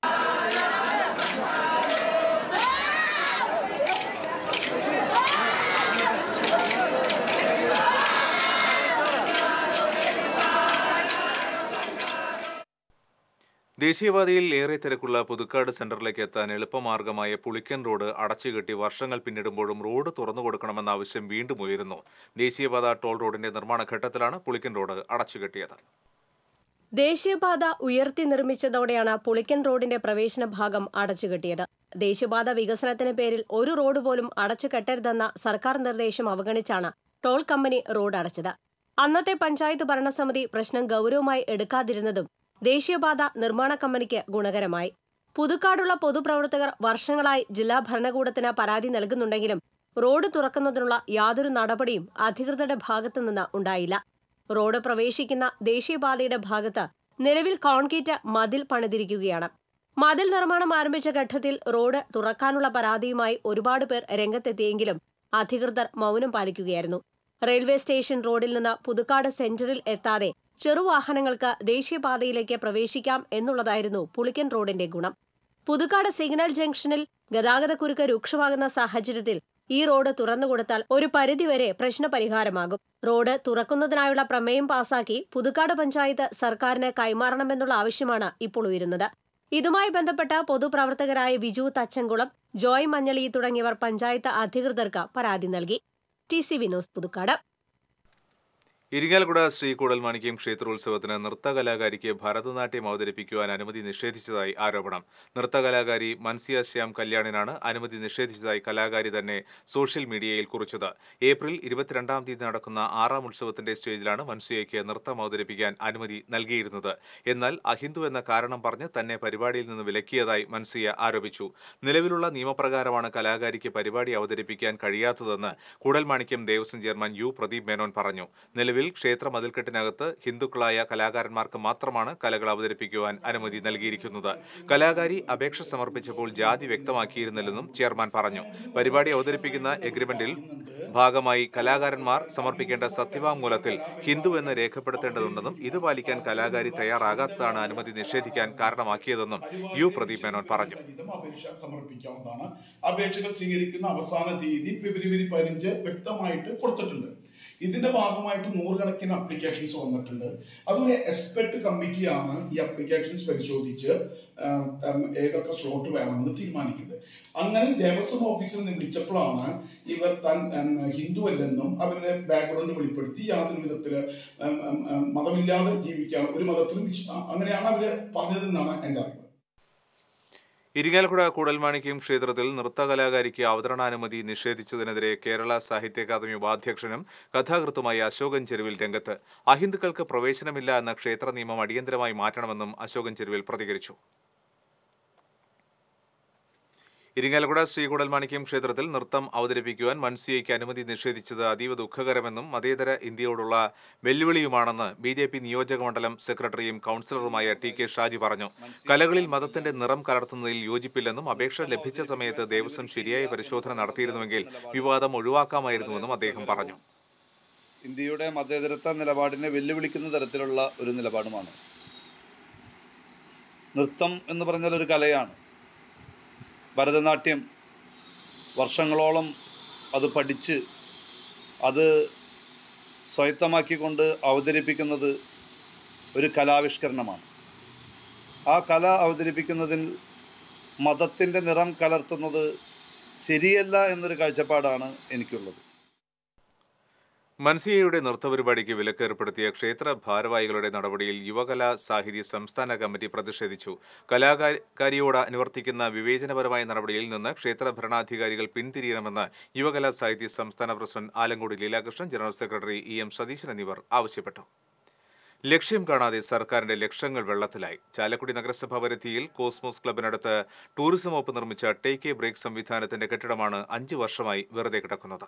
ദേശീയപാതയിൽ ഏറെ തിരക്കുള്ള പുതുക്കാട് സെന്ററിലേക്ക് എത്താൻ എളുപ്പമാർഗമായ പുളിക്കൻ റോഡ് അടച്ചുകെട്ടി വർഷങ്ങൾ പിന്നിടുമ്പോഴും റോഡ് തുറന്നു കൊടുക്കണമെന്ന ആവശ്യം വീണ്ടും ഉയരുന്നു ദേശീയപാത ടോൾ റോഡിന്റെ നിർമ്മാണ ഘട്ടത്തിലാണ് പുളിക്കൻ റോഡ് അടച്ചുകെട്ടിയത് ദേശീയപാത ഉയർത്തി നിർമ്മിച്ചതോടെയാണ് പുളിക്കൻ റോഡിന്റെ പ്രവേശന ഭാഗം അടച്ചുകെട്ടിയത് ദേശീയപാത വികസനത്തിന് പേരിൽ ഒരു റോഡ് പോലും അടച്ചുകെട്ടരുതെന്ന സർക്കാർ നിർദ്ദേശം അവഗണിച്ചാണ് ടോൾ കമ്പനി റോഡ് അടച്ചത് അന്നത്തെ പഞ്ചായത്ത് ഭരണസമിതി പ്രശ്നം ഗൗരവമായി എടുക്കാതിരുന്നതും ദേശീയപാത നിർമ്മാണ കമ്പനിക്ക് ഗുണകരമായി പുതുക്കാടുള്ള പൊതുപ്രവർത്തകർ വർഷങ്ങളായി ജില്ലാ ഭരണകൂടത്തിന് പരാതി നൽകുന്നുണ്ടെങ്കിലും റോഡ് തുറക്കുന്നതിനുള്ള യാതൊരു നടപടിയും അധികൃതരുടെ ഭാഗത്തുനിന്ന് ഉണ്ടായില്ല റോഡ് പ്രവേശിക്കുന്ന ദേശീയപാതയുടെ ഭാഗത്ത് നിലവിൽ കോൺക്രീറ്റ് മതിൽ പണിതിരിക്കുകയാണ് മതിൽ നിർമ്മാണം ആരംഭിച്ച ഘട്ടത്തിൽ റോഡ് തുറക്കാനുള്ള പരാതിയുമായി ഒരുപാട് പേർ രംഗത്തെത്തിയെങ്കിലും അധികൃതർ മൗനം പാലിക്കുകയായിരുന്നു റെയിൽവേ സ്റ്റേഷൻ റോഡിൽ നിന്ന് പുതുക്കാട് സെന്ററിൽ എത്താതെ ചെറുവാഹനങ്ങൾക്ക് ദേശീയപാതയിലേക്ക് പ്രവേശിക്കാം എന്നുള്ളതായിരുന്നു പുളിക്കൻ റോഡിന്റെ ഗുണം പുതുക്കാട് സിഗ്നൽ ജംഗ്ഷനിൽ ഗതാഗതക്കുരുക്ക് രൂക്ഷമാകുന്ന സാഹചര്യത്തിൽ ഈ റോഡ് തുറന്നുകൊടുത്താൽ ഒരു പരിധിവരെ പ്രശ്നപരിഹാരമാകും റോഡ് തുറക്കുന്നതിനായുള്ള പ്രമേയം പാസാക്കി പുതുക്കാട് പഞ്ചായത്ത് സർക്കാരിന് കൈമാറണമെന്നുള്ള ആവശ്യമാണ് ഇപ്പോൾ ഉയരുന്നത് ഇതുമായി ബന്ധപ്പെട്ട പൊതുപ്രവർത്തകരായ വിജു തച്ചൻകുളം ജോയ് മഞ്ഞളി തുടങ്ങിയവർ പഞ്ചായത്ത് അധികൃതർക്ക് പരാതി നൽകി ടി സി വിനോസ് പുതുക്കാട് ഇരിങ്ങാലക്കുട ശ്രീ കൂടൽമാണിക്യം ക്ഷേത്രോത്സവത്തിന് നൃത്തകലാകാരിക്ക് ഭരതനാട്യം അവതരിപ്പിക്കുവാൻ അനുമതി നിഷേധിച്ചതായി ആരോപണം നൃത്തകലാകാരി മൻസിയ ശ്യാം കല്യാണിനാണ് അനുമതി നിഷേധിച്ചതായി കലാകാരി തന്നെ സോഷ്യൽ മീഡിയയിൽ കുറിച്ചത് ഏപ്രിൽ ഇരുപത്തിരണ്ടാം തീയതി നടക്കുന്ന ആറാം ഉത്സവത്തിന്റെ സ്റ്റേജിലാണ് മൻസിയയ്ക്ക് നൃത്തം അവതരിപ്പിക്കാൻ അനുമതി നൽകിയിരുന്നത് എന്നാൽ അഹിന്ദു എന്ന കാരണം പറഞ്ഞ് തന്നെ പരിപാടിയിൽ നിന്ന് വിലക്കിയതായി മൻസിയ ആരോപിച്ചു നിലവിലുള്ള നിയമപ്രകാരമാണ് കലാകാരിക്ക് പരിപാടി അവതരിപ്പിക്കാൻ കഴിയാത്തതെന്ന് കൂടൽമാണിക്യം ദേവസ്വം ചെയർമാൻ യു പ്രദീപ് മേനോൻ പറഞ്ഞു നിലവിൽ ക്ഷേത്ര മതിൽക്കെട്ടിനകത്ത് ഹിന്ദുക്കളായ കലാകാരന്മാർക്ക് മാത്രമാണ് കലകൾ അവതരിപ്പിക്കുവാൻ അനുമതി നൽകിയിരിക്കുന്നത് കലാകാരി അപേക്ഷ സമർപ്പിച്ചപ്പോൾ ജാതി വ്യക്തമാക്കിയിരുന്നില്ലെന്നും ചെയർമാൻ പറഞ്ഞു പരിപാടി അവതരിപ്പിക്കുന്ന എഗ്രിമെന്റിൽ ഭാഗമായി കലാകാരന്മാർ സമർപ്പിക്കേണ്ട സത്യവാങ്മൂലത്തിൽ ഹിന്ദു എന്ന് രേഖപ്പെടുത്തേണ്ടതുണ്ടെന്നും ഇത് പാലിക്കാൻ കലാകാരി തയ്യാറാകാത്തതാണ് അനുമതി നിഷേധിക്കാൻ കാരണമാക്കിയതെന്നും യു പ്രദീപ് മേനോൻ പറഞ്ഞു സഹിതം അപേക്ഷ സമർപ്പിക്കാവുന്നതാണ് അപേക്ഷകൾ സ്വീകരിക്കുന്ന അവസാന തീയതി ഫെബ്രുവരി പതിനഞ്ച് വ്യക്തമായിട്ട് കൊടുത്തിട്ടുണ്ട് ഇതിന്റെ ഭാഗമായിട്ട് നൂറുകണക്കിന് അപ്ലിക്കേഷൻസ് വന്നിട്ടുണ്ട് അതൊരു എക്സ്പെർട്ട് കമ്മിറ്റിയാണ് ഈ അപ്ലിക്കേഷൻസ് പരിശോധിച്ച് ആം, ആം, ഏതൊക്കെ സ്ലോട്ട് വേണമെന്ന് തീരുമാനിക്കുന്നത് അങ്ങനെ ദേവസ്വം ഓഫീസിൽ നിന്ന് വിളിച്ചപ്പോഴാണ് ഇവർ തൻ ഉം, ഹിന്ദു അല്ലെന്നും അവരുടെ ബാക്ക്ഗ്രൗണ്ട് വെളിപ്പെടുത്തി യാതൊരു വിധത്തില് ഉം, ഉം, ഉം, മതമില്ലാതെ ജീവിക്കാൻ ഒരു മതത്തിലും വിശ്വ- അങ്ങനെയാണ് അവര് പറഞ്ഞതെന്നാണ് എൻ്റെ അറിവ് ഇരിങ്ങാലക്കുട കൂടൽമാണിക്യം ക്ഷേത്രത്തിൽ നൃത്തകലാകാരിക്ക് അവതരണാനുമതി നിഷേധിച്ചതിനെതിരെ കേരള സാഹിത്യ അക്കാദമി ഉപാധ്യക്ഷനും കഥാകൃത്തുമായ അശോകൻ ചെരുവിൽ രംഗത്ത് അഹിന്ദുക്കൾക്ക് പ്രവേശനമില്ല എന്ന ക്ഷേത്ര നിയമം അടിയന്തരമായി മാറ്റണമെന്നും അശോകൻ ചെരുവിൽ പ്രതികരിച്ചു ഇരിങ്ങാലക്കുട ശ്രീ കൂടൽമാണിക്യം ക്ഷേത്രത്തിൽ നൃത്തം അവതരിപ്പിക്കുവാൻ മൻസിയയ്ക്ക് അനുമതി നിഷേധിച്ചത് അതീവ ദുഃഖകരമെന്നും മതേതര ഇന്ത്യയോടുള്ള വെല്ലുവിളിയുമാണെന്ന് ബി ജെ പി നിയോജക മണ്ഡലം സെക്രട്ടറിയും കൗൺസിലറുമായ ടി കെ ഷാജി പറഞ്ഞു കലകളിൽ മതത്തിന്റെ നിറം കലർത്തുന്നതിൽ യോജിപ്പില്ലെന്നും അപേക്ഷ ലഭിച്ച സമയത്ത് ദേവസ്വം ശരിയായ പരിശോധന നടത്തിയിരുന്നുവെങ്കിൽ വിവാദം ഒഴിവാക്കാമായിരുന്നുവെന്നും അദ്ദേഹം പറഞ്ഞു ഇന്ത്യയുടെ മതേതരത്വ നിലപാടിനെ വെല്ലുവിളിക്കുന്ന തരത്തിലുള്ള ഒരു നിലപാടുമാണ് നൃത്തം എന്ന് പറഞ്ഞാൽ ഒരു കലയാണ് ഭരതനാട്യം വർഷങ്ങളോളം അത് പഠിച്ച് അത് സ്വായത്തമാക്കിക്കൊണ്ട് അവതരിപ്പിക്കുന്നത് ഒരു കലാവിഷ്കരണമാണ് ആ കല അവതരിപ്പിക്കുന്നതിൽ മതത്തിൻ്റെ നിറം കലർത്തുന്നത് ശരിയല്ല എന്നൊരു കാഴ്ചപ്പാടാണ് എനിക്കുള്ളത് മൻസിയയുടെ നൃത്തപരിപാടിക്ക് വിലക്ക് ഏർപ്പെടുത്തിയ ക്ഷേത്ര ഭാരവാഹികളുടെ നടപടിയിൽ യുവകലാ സാഹിതി സംസ്ഥാന കമ്മിറ്റി പ്രതിഷേധിച്ചു കലാകാരിയോട് അനുവർത്തിക്കുന്ന വിവേചനപരമായ നടപടിയിൽ നിന്ന് ക്ഷേത്ര ഭരണാധികാരികൾ പിന്തിരിയണമെന്ന് യുവകലാ സാഹിതി സംസ്ഥാന പ്രസിഡന്റ് Alankode Leelakrishnan general secretary E M Satheesan എന്നിവർ ആവശ്യപ്പെട്ടു ലക്ഷ്യം കാണാതെ സർക്കാരിന്റെ ലക്ഷ്യങ്ങൾ വെള്ളത്തിലായി ചാലക്കുടി നഗരസഭാ പരിധിയിൽ കോസ്മോസ് ക്ലബിനടുത്ത് ടൂറിസം വകുപ്പ് നിർമ്മിച്ച ടേക്ക് എ ബ്രേക്ക് സംവിധാനത്തിന്റെ കെട്ടിടമാണ് അഞ്ചു വർഷമായി വെറുതെ കിടക്കുന്നത്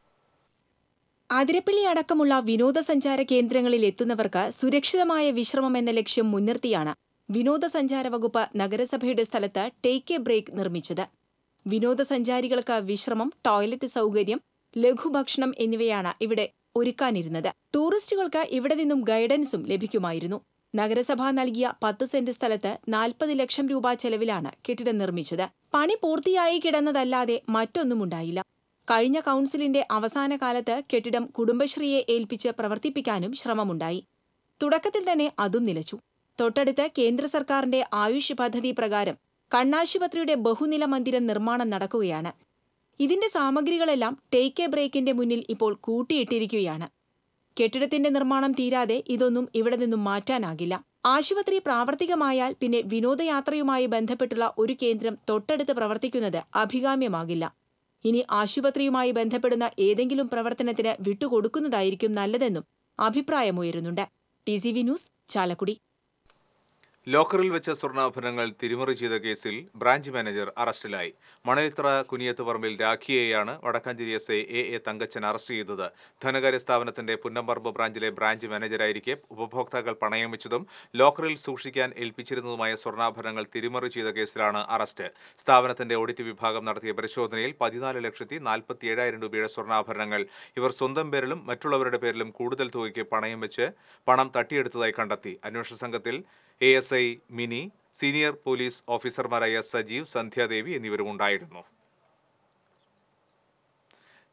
അതിരപ്പള്ളി അടക്കമുള്ള വിനോദസഞ്ചാര കേന്ദ്രങ്ങളിൽ എത്തുന്നവർക്ക് സുരക്ഷിതമായ വിശ്രമം എന്ന ലക്ഷ്യം മുൻനിർത്തിയാണ് വിനോദസഞ്ചാര വകുപ്പ് നഗരസഭയുടെ സ്ഥലത്ത് ടേക്ക് എ ബ്രേക്ക് നിർമ്മിച്ചത് വിനോദസഞ്ചാരികൾക്ക് വിശ്രമം ടോയ്ലറ്റ് സൗകര്യം ലഘുഭക്ഷണം എന്നിവയാണ് ഇവിടെ ഒരുക്കാനിരുന്നത് ടൂറിസ്റ്റുകൾക്ക് ഇവിടെ നിന്നും ഗൈഡൻസും ലഭിക്കുമായിരുന്നു നഗരസഭ നൽകിയ പത്ത് സെന്റ് സ്ഥലത്ത് നാൽപ്പത് ലക്ഷം രൂപ ചെലവിലാണ് കെട്ടിടം നിർമ്മിച്ചത് പണി പൂർത്തിയായി കിടന്നതല്ലാതെ മറ്റൊന്നുമുണ്ടായില്ല കഴിഞ്ഞ കൗൺസിലിന്റെ അവസാന കാലത്ത് കെട്ടിടം കുടുംബശ്രീയെ ഏൽപ്പിച്ച് പ്രവർത്തിപ്പിക്കാനും ശ്രമമുണ്ടായി തുടക്കത്തിൽ തന്നെ അതും നിലച്ചു തൊട്ടടുത്ത് കേന്ദ്ര സർക്കാരിന്റെ ആയുഷ് പദ്ധതി പ്രകാരം കണ്ണാശുപത്രിയുടെ ബഹുനില മന്ദിരം നിർമ്മാണം നടക്കുകയാണ് ഇതിന്റെ സാമഗ്രികളെല്ലാം ടേക്ക് എ ബ്രേക്കിന്റെ മുന്നിൽ ഇപ്പോൾ കൂട്ടിയിട്ടിരിക്കുകയാണ് കെട്ടിടത്തിന്റെ നിർമ്മാണം തീരാതെ ഇതൊന്നും ഇവിടെ നിന്നും മാറ്റാനാകില്ല ആശുപത്രി പ്രാവർത്തികമായാൽ പിന്നെ വിനോദയാത്രയുമായി ബന്ധപ്പെട്ടുള്ള ഒരു കേന്ദ്രം തൊട്ടടുത്ത് പ്രവർത്തിക്കുന്നത് അഭികാമ്യമാകില്ല ഇനി ആശുപത്രിയുമായി ബന്ധപ്പെടുന്ന ഏതെങ്കിലും പ്രവർത്തനത്തിന് വിട്ടുകൊടുക്കുന്നതായിരിക്കും നല്ലതെന്നും അഭിപ്രായമുയരുന്നുണ്ട് T C V news Chalakudy ലോക്കറിൽ വെച്ച സ്വർണ്ണാഭരണങ്ങൾ തിരിമറി ചെയ്ത കേസിൽ ബ്രാഞ്ച് മാനേജർ അറസ്റ്റിലായി മണലിത്ര കുനിയത്ത് പറമ്പിൽ രാഖിയെയാണ് Vadakkanchery S I A A Thankachan arrest ചെയ്തത് ധനകാര്യ സ്ഥാപനത്തിന്റെ പുന്നമ്പറമ്പ് ബ്രാഞ്ചിലെ ബ്രാഞ്ച് മാനേജരായിരിക്കെ ഉപഭോക്താക്കൾ പണയം വെച്ചതും ലോക്കറിൽ സൂക്ഷിക്കാൻ ഏൽപ്പിച്ചിരുന്നതുമായ സ്വർണ്ണാഭരണങ്ങൾ തിരിമറി ചെയ്ത കേസിലാണ് അറസ്റ്റ് സ്ഥാപനത്തിന്റെ ഓഡിറ്റ് വിഭാഗം നടത്തിയ പരിശോധനയിൽ പതിനാല് ലക്ഷത്തി നാൽപ്പത്തി ഏഴായിരം രൂപയുടെ സ്വർണ്ണാഭരണങ്ങൾ ഇവർ സ്വന്തം പേരിലും മറ്റുള്ളവരുടെ പേരിലും കൂടുതൽ തുകയ്ക്ക് പണയം വെച്ച് പണം തട്ടിയെടുത്തതായി കണ്ടെത്തി അന്വേഷണ സംഘത്തിൽ A S I Mini senior police ഓഫീസർമാരായ സജീവ് സന്ധ്യാദേവി എന്നിവരും ഉണ്ടായിരുന്നു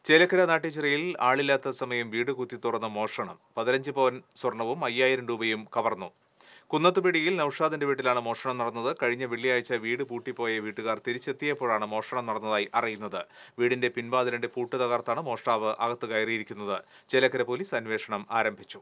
ചേലക്കര നാട്ടിച്ചിറയിൽ ആളില്ലാത്ത സമയം വീട് കുത്തി തുറന്ന മോഷണം പതിനഞ്ച് പവൻ സ്വർണവും അയ്യായിരം രൂപയും കവർന്നു കുന്നത്തുപിടിയിൽ നൌഷാദിന്റെ വീട്ടിലാണ് മോഷണം നടന്നത് കഴിഞ്ഞ വെള്ളിയാഴ്ച വീട് പൂട്ടിപ്പോയ വീട്ടുകാർ തിരിച്ചെത്തിയപ്പോഴാണ് മോഷണം നടന്നതായി അറിയുന്നത് വീടിന്റെ പിൻവാതിലിന്റെ പൂട്ട് തകർത്താണ് മോഷ്ടാവ് അകത്ത് കയറിയിരിക്കുന്നത് ചേലക്കര പോലീസ് അന്വേഷണം ആരംഭിച്ചു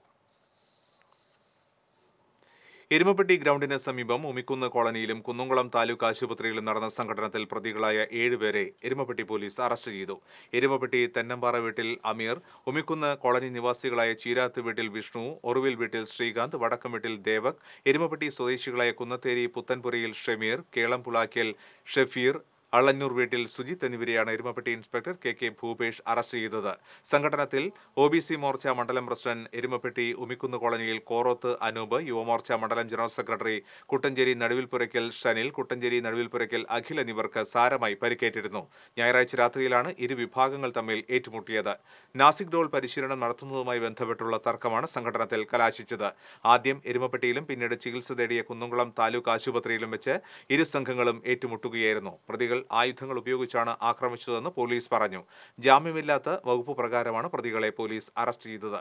എരുമപ്പെട്ടി ഗ്രൗണ്ടിന് സമീപം ഉമിക്കുന്ന് കോളനിയിലും കുന്നംകുളം താലൂക്ക് ആശുപത്രിയിലും നടന്ന സംഘടനത്തിൽ പ്രതികളായ ഏഴുപേരെ എരുമപ്പെട്ടി പോലീസ് അറസ്റ്റ് ചെയ്തു എരുമപ്പെട്ടി തെന്നമ്പാറ വീട്ടിൽ അമീർ ഉമിക്കുന്ന് കോളനി നിവാസികളായ ചീരാത്ത് വീട്ടിൽ വിഷ്ണു ഒറുവിൽ വീട്ടിൽ ശ്രീകാന്ത് വടക്കം വീട്ടിൽ ദേവക് എരുമപ്പെട്ടി സ്വദേശികളായ കുന്നത്തേരി പുത്തൻപുരയിൽ ഷമീർ കേളംപുളാക്കൽ ഷഫീർ അള്ളന്നൂർ വീട്ടിൽ സുജിത്ത് എന്നിവരെയാണ് Erumapetty inspector K K Bhupesh arrest ചെയ്തത് സംഘടനത്തിൽ ഒ ബി സി മോർച്ച മണ്ഡലം പ്രസിഡന്റ് എരുമപ്പെട്ടി ഉമിക്കുന്ന് കോളനിയിൽ കോറോത്ത് അനൂപ് യുവമോർച്ച മണ്ഡലം ജനറൽ സെക്രട്ടറി കുട്ടഞ്ചേരി നടുവിൽപ്പുരയ്ക്കൽ ഷനിൽ കുട്ടഞ്ചേരി നടുവിൽപ്പുരയ്ക്കൽ അഖിൽ എന്നിവർക്ക് സാരമായി പരിക്കേറ്റിരുന്നു ഞായറാഴ്ച രാത്രിയിലാണ് ഇരു വിഭാഗങ്ങൾ തമ്മിൽ ഏറ്റുമുട്ടിയത് നാസിക് ഡോൾ പരിശീലനം നടത്തുന്നതുമായി ബന്ധപ്പെട്ടുള്ള തർക്കമാണ് സംഘടനത്തിൽ കലാശിച്ചത് ആദ്യം എരുമപ്പെട്ടിയിലും പിന്നീട് ചികിത്സ തേടിയ കുന്നംകുളം താലൂക്ക് ആശുപത്രിയിലും വെച്ച് ഇരു സംഘങ്ങളും ഏറ്റുമുട്ടുകയായിരുന്നു പ്രതികൾ ആയുധങ്ങൾ ഉപയോഗിച്ചാണ് ആക്രമിച്ചതെന്ന് പോലീസ് പറഞ്ഞു ജാമ്യമില്ലാത്ത വകുപ്പ് പ്രകാരമാണ് പ്രതികളെ പോലീസ് അറസ്റ്റ് ചെയ്തത്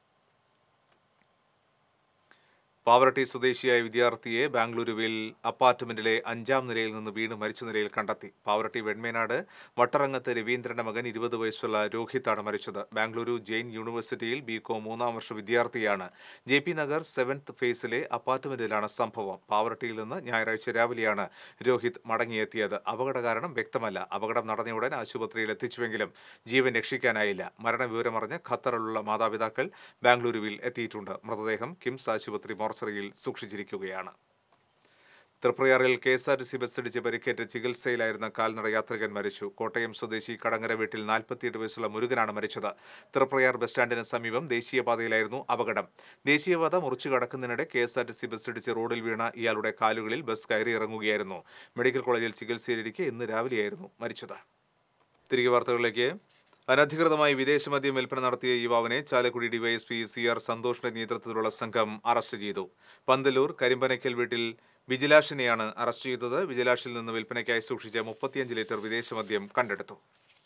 പാവറട്ടി സ്വദേശിയായ വിദ്യാർത്ഥിയെ ബാംഗ്ലൂരുവിൽ അപ്പാർട്ട്മെന്റിലെ അഞ്ചാം നിലയിൽ നിന്ന് വീണ് മരിച്ച നിലയിൽ കണ്ടെത്തി പാവറട്ടി വെൺമേനാട് വട്ടറങ്ങത്ത് രവീന്ദ്രന്റെ മകൻ ഇരുപത് വയസ്സുള്ള രോഹിത്താണ് മരിച്ചത് ബാംഗ്ലൂരു ജെയിൻ യൂണിവേഴ്സിറ്റിയിൽ ബികോം മൂന്നാം വർഷ വിദ്യാർത്ഥിയാണ് ജെ പി നഗർ സെവൻത് ഫേസിലെ അപ്പാർട്ട്മെന്റിലാണ് സംഭവം പാവറട്ടിയിൽ നിന്ന് ഞായറാഴ്ച രാവിലെയാണ് രോഹിത് മടങ്ങിയെത്തിയത് അപകട കാരണം വ്യക്തമല്ല അപകടം നടന്നയുടൻ ആശുപത്രിയിൽ എത്തിച്ചുവെങ്കിലും ജീവൻ രക്ഷിക്കാനായില്ല മരണവിവരമറിഞ്ഞ് ഖത്തറിലുള്ള മാതാപിതാക്കൾ ബാംഗ്ലൂരുവിൽ എത്തിയിട്ടുണ്ട് മൃതദേഹം കിംസ് ആശുപത്രി മോർച്ചറിയിൽ സൂക്ഷിച്ചിരിക്കുകയാണ് തൃപ്രയാറിൽ K S R T C ബസ്സിടിച്ച് പരിക്കേറ്റ് ചികിത്സയിലായിരുന്ന കാൽനട യാത്രികൻ മരിച്ചു കോട്ടയം സ്വദേശി കടങ്ങര വീട്ടിൽ നാൽപ്പത്തിയെട്ട് വയസ്സുള്ള മുരുകനാണ് മരിച്ചത് തൃപ്രയാർ ബസ് സ്റ്റാൻഡിന് സമീപം ദേശീയപാതയിലായിരുന്നു അപകടം ദേശീയപാത മുറിച്ചു കടക്കുന്നതിനിടെ K S R T C ബസ്സിടിച്ച് റോഡിൽ വീണ ഇയാളുടെ കാലുകളിൽ ബസ് കയറി ഇറങ്ങുകയായിരുന്നു മെഡിക്കൽ കോളേജിൽ ചികിത്സയിലിരിക്കെ ഇന്ന് രാവിലെയായിരുന്നു മരിച്ചത് തിരികെ വാർത്തകളിലേക്ക് അനധികൃതമായി വിദേശമദ്യം വിൽപ്പന നടത്തിയ യുവാവിനെ ചാലക്കുടി ഡിവൈഎസ്പി സി ആർ സന്തോഷിന്റെ നേതൃത്വത്തിലുള്ള സംഘം അറസ്റ്റ് ചെയ്തു പന്തലൂർ കരിമ്പനയ്ക്കൽ വീട്ടിൽ വിജിലാഷിനെയാണ് അറസ്റ്റ് ചെയ്തത് വിജിലാഷിൽ നിന്ന് വിൽപ്പനയ്ക്കായി സൂക്ഷിച്ച മുപ്പത്തിയഞ്ച് ലിറ്റർ വിദേശമദ്യം കണ്ടെടുത്തു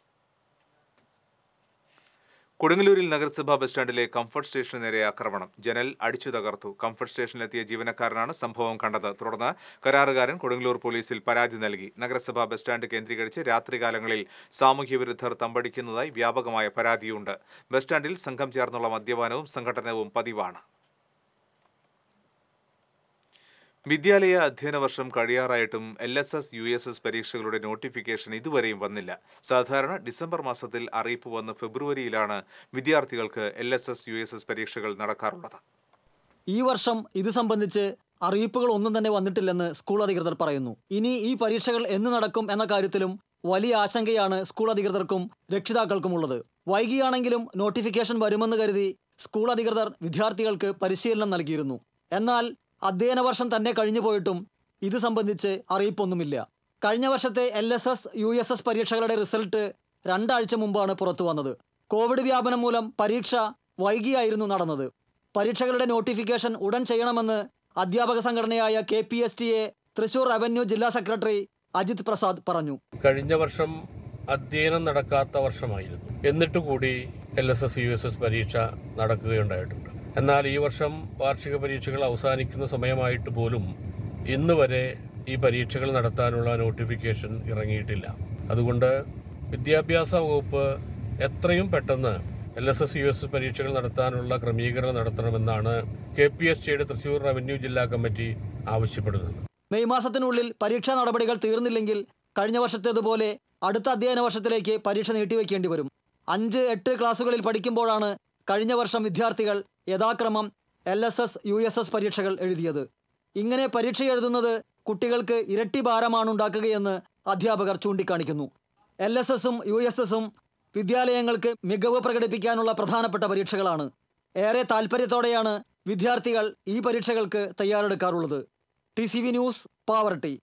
കൊടുങ്ങല്ലൂരിൽ നഗരസഭാ ബസ് സ്റ്റാൻഡിലെ കംഫർട്ട് സ്റ്റേഷന് നേരെ ആക്രമണം ജനൽ അടിച്ചു തകർത്തു കംഫർട്ട് സ്റ്റേഷനിലെത്തിയ ജീവനക്കാരനാണ് സംഭവം കണ്ടത് തുടർന്ന് കരാറുകാരൻ കൊടുങ്ങല്ലൂർ പോലീസിൽ പരാതി നൽകി നഗരസഭാ ബസ് സ്റ്റാൻഡ് കേന്ദ്രീകരിച്ച് രാത്രികാലങ്ങളിൽ സാമൂഹ്യ വിരുദ്ധർ തമ്പടിക്കുന്നതായി വ്യാപകമായ പരാതിയുണ്ട് ബസ് സ്റ്റാൻഡിൽ സംഘം ചേർന്നുള്ള മദ്യപാനവും സംഘടനവും പതിവാണ് വിദ്യാലയ അധ്യയന വർഷം കഴിയാറായിട്ടും L S S U S S പരീക്ഷകളുടെ നോട്ടിഫിക്കേഷൻ ഇതുവരെയും വന്നില്ല സാധാരണ ഡിസംബർ മാസത്തിൽ അറിയിപ്പ് വന്ന് ഫെബ്രുവരിയിലാണ് വിദ്യാർത്ഥികൾക്ക് L S S U S S പരീക്ഷകൾ നടക്കാറുള്ളത് ഈ വർഷം ഇത് സംബന്ധിച്ച് അറിയിപ്പുകൾ ഒന്നും തന്നെ വന്നിട്ടില്ലെന്ന് സ്കൂൾ അധികൃതർ പറയുന്നു ഇനി ഈ പരീക്ഷകൾ എന്ന് നടക്കും എന്ന കാര്യത്തിലും വലിയ ആശങ്കയാണ് സ്കൂൾ അധികൃതർക്കും രക്ഷിതാക്കൾക്കുമുള്ളത് വൈകിയാണെങ്കിലും നോട്ടിഫിക്കേഷൻ വരുമെന്ന് കരുതി സ്കൂൾ അധികൃതർ വിദ്യാർത്ഥികൾക്ക് പരിശീലനം നൽകിയിരുന്നു എന്നാൽ അധ്യയന വർഷം തന്നെ കഴിഞ്ഞു പോയിട്ടും ഇത് സംബന്ധിച്ച് അറിയിപ്പൊന്നുമില്ല കഴിഞ്ഞ വർഷത്തെ L S S U S S പരീക്ഷകളുടെ റിസൾട്ട് രണ്ടാഴ്ച മുമ്പാണ് പുറത്തു വന്നത് കോവിഡ് വ്യാപനം മൂലം പരീക്ഷ വൈകിയായിരുന്നു നടന്നത് പരീക്ഷകളുടെ നോട്ടിഫിക്കേഷൻ ഉടൻ ചെയ്യണമെന്ന് അധ്യാപക സംഘടനയായ K P S T A Thrissur revenue ജില്ലാ സെക്രട്ടറി അജിത് പ്രസാദ് പറഞ്ഞു കഴിഞ്ഞ വർഷം അധ്യയനം നടക്കാത്ത വർഷമായിരുന്നു എന്നിട്ട് കൂടി L S S U S S പരീക്ഷ നടക്കുകയുണ്ടായിട്ടുണ്ട് എന്നാൽ ഈ വർഷം വാർഷിക പരീക്ഷകൾ അവസാനിക്കുന്ന സമയമായിട്ട് പോലും ഇന്ന് വരെ ഈ പരീക്ഷകൾ നടത്താനുള്ള നോട്ടിഫിക്കേഷൻ ഇറങ്ങിയിട്ടില്ല അതുകൊണ്ട് വിദ്യാഭ്യാസ വകുപ്പ് എത്രയും പെട്ടെന്ന് L S S U S S പരീക്ഷകൾ നടത്താനുള്ള ക്രമീകരണം നടത്തണമെന്നാണ് കെ പി എസ് ടിയുടെ തൃശൂർ റവന്യൂ ജില്ലാ കമ്മിറ്റി ആവശ്യപ്പെടുന്നത് മെയ് മാസത്തിനുള്ളിൽ പരീക്ഷാ നടപടികൾ തീർന്നില്ലെങ്കിൽ കഴിഞ്ഞ വർഷത്തേതുപോലെ അടുത്ത അധ്യയന വർഷത്തിലേക്ക് പരീക്ഷ നീട്ടിവെക്കേണ്ടി വരും അഞ്ച് എട്ട് ക്ലാസ്സുകളിൽ പഠിക്കുമ്പോഴാണ് കഴിഞ്ഞ വർഷം വിദ്യാർത്ഥികൾ യഥാക്രമം L S S U S S പരീക്ഷകൾ എഴുതിയത് ഇങ്ങനെ പരീക്ഷ എഴുതുന്നത് കുട്ടികൾക്ക് ഇരട്ടി ഭാരമാണ് ഉണ്ടാക്കുകയെന്ന് അധ്യാപകർ ചൂണ്ടിക്കാണിക്കുന്നു എൽ എസ് എസും യു എസ് എസും വിദ്യാലയങ്ങൾക്ക് മികവ് പ്രകടിപ്പിക്കാനുള്ള പ്രധാനപ്പെട്ട പരീക്ഷകളാണ് ഏറെ താൽപ്പര്യത്തോടെയാണ് വിദ്യാർത്ഥികൾ ഈ പരീക്ഷകൾക്ക് തയ്യാറെടുക്കാറുള്ളത് T C V news Pavaratty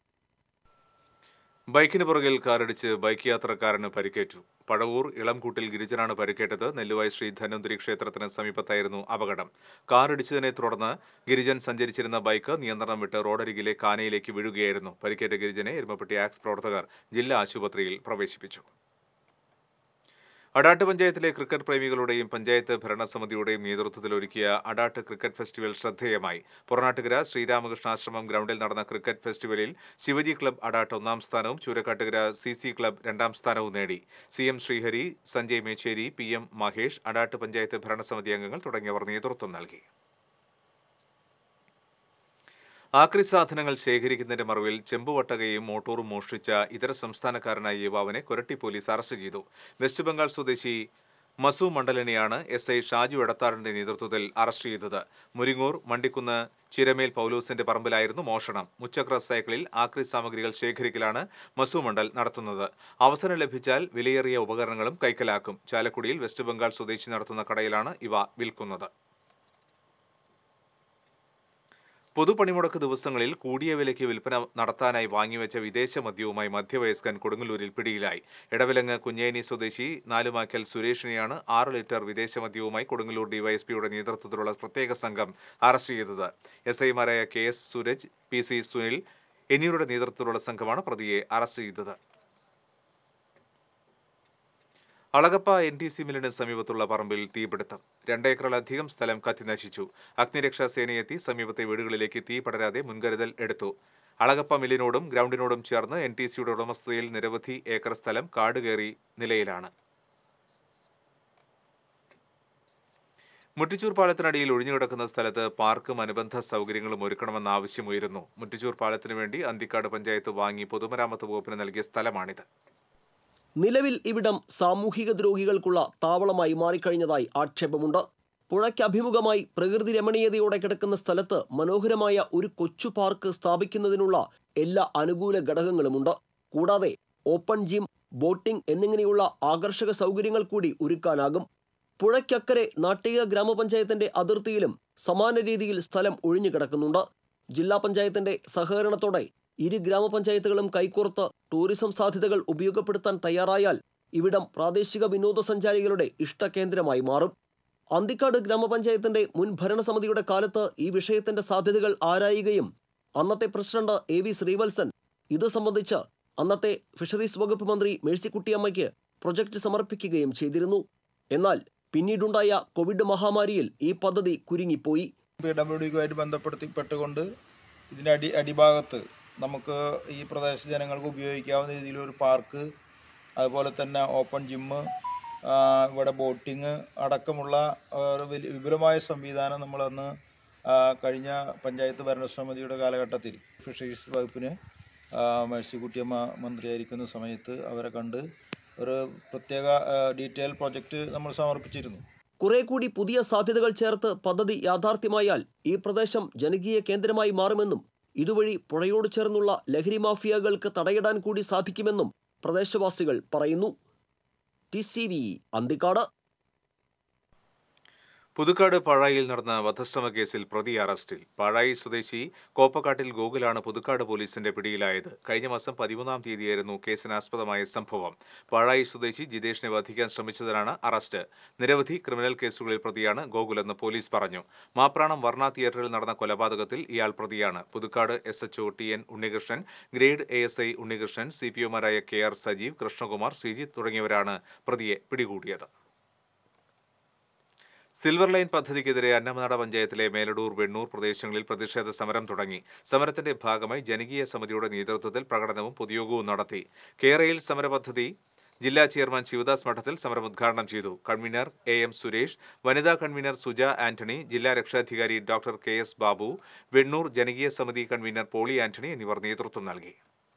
ബൈക്കിന് പുറകിൽ കാറിടിച്ച് ബൈക്ക് യാത്രക്കാരന് പരിക്കേറ്റു പഴവൂർ ഇളംകൂട്ടിൽ ഗിരിജനാണ് പരിക്കേറ്റത് നെല്ലുവായി ശ്രീ ധന്വന്തരി ക്ഷേത്രത്തിന് സമീപത്തായിരുന്നു അപകടം കാറിടിച്ചതിനെ തുടർന്ന് ഗിരിജൻ സഞ്ചരിച്ചിരുന്ന ബൈക്ക് നിയന്ത്രണം വിട്ട് റോഡരികിലെ കാനയിലേക്ക് വീഴുകയായിരുന്നു പരിക്കേറ്റ ഗിരിജനെ എരുമപ്പെട്ടി ആക്സ് പ്രവർത്തകർ ജില്ലാ ആശുപത്രിയിൽ പ്രവേശിപ്പിച്ചു അടാട്ട് പഞ്ചായത്തിലെ ക്രിക്കറ്റ് പ്രേമികളുടെയും പഞ്ചായത്ത് ഭരണസമിതിയുടെയും നേതൃത്വത്തിൽ ഒരുക്കിയ അടാട്ട് ക്രിക്കറ്റ് ഫെസ്റ്റിവൽ ശ്രദ്ധേയമായി പുറനാട്ടുകര ശ്രീരാമകൃഷ്ണാശ്രമം ഗ്രൗണ്ടിൽ നടന്ന ക്രിക്കറ്റ് ഫെസ്റ്റിവലിൽ ശിവജി ക്ലബ് അടാട്ട് ഒന്നാം സ്ഥാനവും ചൂരക്കാട്ടുകര സി സി ക്ലബ് രണ്ടാം സ്ഥാനവും നേടി C M Sreehari Sanjay Mecheri P M Mahesh Adat panchayat ഭരണസമിതി അംഗങ്ങൾ തുടങ്ങിയവർ നേതൃത്വം നൽകി ആക്രി സാധനങ്ങൾ ശേഖരിക്കുന്നതിന്റെ മറവിൽ ചെമ്പുവട്ടകയും മോട്ടോറും മോഷ്ടിച്ച ഇതര സംസ്ഥാനക്കാരനായ യുവാവിനെ കൊരട്ടി പോലീസ് അറസ്റ്റ് ചെയ്തു വെസ്റ്റ് ബംഗാൾ സ്വദേശി മസു മണ്ഡലിനെയാണ് എസ് ഐ ഷാജു എടത്താറിന്റെ നേതൃത്വത്തിൽ അറസ്റ്റ് ചെയ്തത് മുരിങ്ങൂർ മണ്ടിക്കുന്ന് ചിരമേൽ പൗലൂസിന്റെ പറമ്പിലായിരുന്നു മോഷണം മുച്ചക്ര സൈക്കിളിൽ ആക്രി സാമഗ്രികൾ ശേഖരിക്കലാണ് മസു മണ്ഡൽ നടത്തുന്നത് അവസരം ലഭിച്ചാൽ വിലയേറിയ ഉപകരണങ്ങളും കൈക്കലാക്കും ചാലക്കുടിയിൽ വെസ്റ്റ് ബംഗാൾ സ്വദേശി നടത്തുന്ന കടയിലാണ് ഇവ വിൽക്കുന്നത് പൊതുപണിമുടക്ക് ദിവസങ്ങളിൽ കൂടിയ വിലയ്ക്ക് വിൽപ്പന നടത്താനായി വാങ്ങിവെച്ച വിദേശ മദ്യവുമായി മധ്യവയസ്കൻ കൊടുങ്ങല്ലൂരിൽ പിടിയിലായി ഇടവിലങ്ങ് കുഞ്ഞേനി സ്വദേശി നാലുമാക്കൽ സുരേഷിനെയാണ് ആറ് ലിറ്റർ വിദേശ മദ്യവുമായി കൊടുങ്ങല്ലൂർ ഡിവൈഎസ്പിയുടെ നേതൃത്വത്തിലുള്ള പ്രത്യേക സംഘം അറസ്റ്റ് ചെയ്തത് എസ് ഐമാരായ K S Sooraj P C Sunil എന്നിവരുടെ നേതൃത്വത്തിലുള്ള സംഘമാണ് പ്രതിയെ അറസ്റ്റ് ചെയ്തത് അളഗപ്പ എൻ ടി സി മില്ലിന് സമീപത്തുള്ള പറമ്പിൽ തീപിടുത്തം രണ്ടേക്കറിലധികം സ്ഥലം കത്തിനശിച്ചു അഗ്നിരക്ഷാ സേനയെത്തി സമീപത്തെ വീടുകളിലേക്ക് തീ പടരാതെ മുൻകരുതൽ എടുത്തു അളഗപ്പ മില്ലിനോടും ഗ്രൗണ്ടിനോടും ചേർന്ന് എൻ ടി സിയുടെ ഉടമസ്ഥതയിൽ നിരവധി ഏക്കർ സ്ഥലം കാടുകയറി നിലയിലാണ് മുട്ടിച്ചൂർ പാലത്തിനടിയിൽ ഒഴിഞ്ഞുകിടക്കുന്ന സ്ഥലത്ത് പാർക്കും അനുബന്ധ സൗകര്യങ്ങളും ഒരുക്കണമെന്ന ആവശ്യമുയരുന്നു മുട്ടിച്ചൂർ പാലത്തിനു വേണ്ടി അന്തിക്കാട് പഞ്ചായത്ത് വാങ്ങി പൊതുമരാമത്ത് വകുപ്പിന് നൽകിയ സ്ഥലമാണിത് നിലവിൽ ഇവിടം സാമൂഹിക ദ്രോഹികൾക്കുള്ള താവളമായി മാറിക്കഴിഞ്ഞതായി ആക്ഷേപമുണ്ട് പുഴയ്ക്ക് അഭിമുഖമായി പ്രകൃതി രമണീയതയോടെ കിടക്കുന്ന സ്ഥലത്ത് മനോഹരമായ ഒരു കൊച്ചു പാർക്ക് സ്ഥാപിക്കുന്നതിനുള്ള എല്ലാ അനുകൂല ഘടകങ്ങളുമുണ്ട് കൂടാതെ ഓപ്പൺ ജിം ബോട്ടിംഗ് എന്നിങ്ങനെയുള്ള ആകർഷക സൗകര്യങ്ങൾ കൂടി ഒരുക്കാനാകും പുഴയ്ക്കക്കരെ നാട്ടിക ഗ്രാമപഞ്ചായത്തിന്റെ അതിർത്തിയിലും സമാന രീതിയിൽ സ്ഥലം ഒഴിഞ്ഞുകിടക്കുന്നുണ്ട് ജില്ലാ പഞ്ചായത്തിന്റെ സഹകരണത്തോടെ ഇരു ഗ്രാമപഞ്ചായത്തുകളും കൈകോർത്ത് ടൂറിസം സാധ്യതകൾ ഉപയോഗപ്പെടുത്താൻ തയ്യാറായാൽ ഇവിടം പ്രാദേശിക വിനോദസഞ്ചാരികളുടെ ഇഷ്ടകേന്ദ്രമായി മാറും അന്തിക്കാട് ഗ്രാമപഞ്ചായത്തിന്റെ മുൻ ഭരണസമിതിയുടെ കാലത്ത് ഈ വിഷയത്തിന്റെ സാധ്യതകൾ ആരായുകയും അന്നത്തെ പ്രസിഡന്റ് എ വി ശ്രീവത്സൻ ഇത് സംബന്ധിച്ച് അന്നത്തെ ഫിഷറീസ് വകുപ്പ് മന്ത്രി മേഴ്സിക്കുട്ടിയമ്മയ്ക്ക് പ്രൊജക്ട് സമർപ്പിക്കുകയും ചെയ്തിരുന്നു എന്നാൽ പിന്നീടുണ്ടായ കോവിഡ് മഹാമാരിയിൽ ഈ പദ്ധതി കുരുങ്ങിപ്പോയി പി ഡബ്ല്യു ഡിക്കുമായിട്ട് ബന്ധപ്പെടുത്തിപ്പെട്ടുകൊണ്ട് ഇതിൻ്റെ അടി അടിഭാഗത്ത് നമുക്ക് ഈ പ്രദേശ ജനങ്ങൾക്ക് ഉപയോഗിക്കാവുന്ന രീതിയിലൊരു പാർക്ക് അതുപോലെ തന്നെ ഓപ്പൺ ജിമ്മ് ഇവിടെ ബോട്ടിങ് അടക്കമുള്ള ആ, ഒരു വലിയ വിപുലമായ സംവിധാനം നമ്മളന്ന് ആ, കഴിഞ്ഞ പഞ്ചായത്ത് ഭരണസമിതിയുടെ കാലഘട്ടത്തിൽ ഫിഷറീസ് വകുപ്പിന് ആ, മേഴ്സിക്കുട്ടിയമ്മ മന്ത്രിയായിരിക്കുന്ന സമയത്ത് അവരെ കണ്ട് ഒരു പ്രത്യേക ഡീറ്റെയിൽ പ്രൊജക്റ്റ് നമ്മൾ സമർപ്പിച്ചിരുന്നു കുറെ കൂടി പുതിയ സാധ്യതകൾ ചേർത്ത് പദ്ധതി യാഥാർത്ഥ്യമായാൽ ഈ പ്രദേശം ജനകീയ കേന്ദ്രമായി മാറുമെന്നും ഇതുവഴി പുഴയോട് ചേർന്നുള്ള ലഹരി മാഫിയകൾക്ക് തടയിടാൻ കൂടി സാധിക്കുമെന്നും പ്രദേശവാസികൾ പറയുന്നു T C V Anthikad Puthukkad പാഴായിൽ നടന്ന വധശ്രമ കേസിൽ പ്രതി അറസ്റ്റിൽ പാഴായി സ്വദേശി കോപ്പക്കാട്ടിൽ ഗോകുലാണ് പുതുക്കാട് പോലീസിന്റെ പിടിയിലായത് കഴിഞ്ഞ മാസം പതിമൂന്നാം തീയതിയായിരുന്നു കേസിനാസ്പദമായ സംഭവം പാഴായി സ്വദേശി ജിതേഷിനെ വധിക്കാൻ ശ്രമിച്ചതിനാണ് അറസ്റ്റ് നിരവധി ക്രിമിനൽ കേസുകളിൽ പ്രതിയാണ് ഗോകുലെന്ന് പോലീസ് പറഞ്ഞു മാപ്രാണം വർണ്ണ തിയേറ്ററിൽ നടന്ന കൊലപാതകത്തിൽ ഇയാൾ പ്രതിയാണ് Puthukkad S H O T N Unnikrishnan grade A S I Unnikrishnan C P ഒമാരായ കെ ആർ സജീവ് കൃഷ്ണകുമാർ ശ്രീജിത്ത് തുടങ്ങിയവരാണ് പ്രതിയെ പിടികൂടിയത് സിൽവർ ലൈൻ പദ്ധതിക്കെതിരെ അന്നമനാട പഞ്ചായത്തിലെ മേലടൂർ വെണ്ണൂർ പ്രദേശങ്ങളിൽ പ്രതിഷേധ സമരം തുടങ്ങി സമരത്തിന്റെ ഭാഗമായി ജനകീയ സമിതിയുടെ നേതൃത്വത്തിൽ പ്രകടനവും പൊതുയോഗവും നടത്തി കേരയിൽ സമരപദ്ധതി ജില്ലാ ചെയർമാൻ ശിവദാസ് മഠത്തിൽ സമരം ഉദ്ഘാടനം ചെയ്തു കൺവീനർ എ എം സുരേഷ് വനിതാ കൺവീനർ സുജ ആന്റണി ജില്ലാ രക്ഷാധികാരി doctor K S Babu Vennoor ജനകീയ സമിതി കൺവീനർ പോളി ആന്റണി എന്നിവർ നേതൃത്വം നൽകി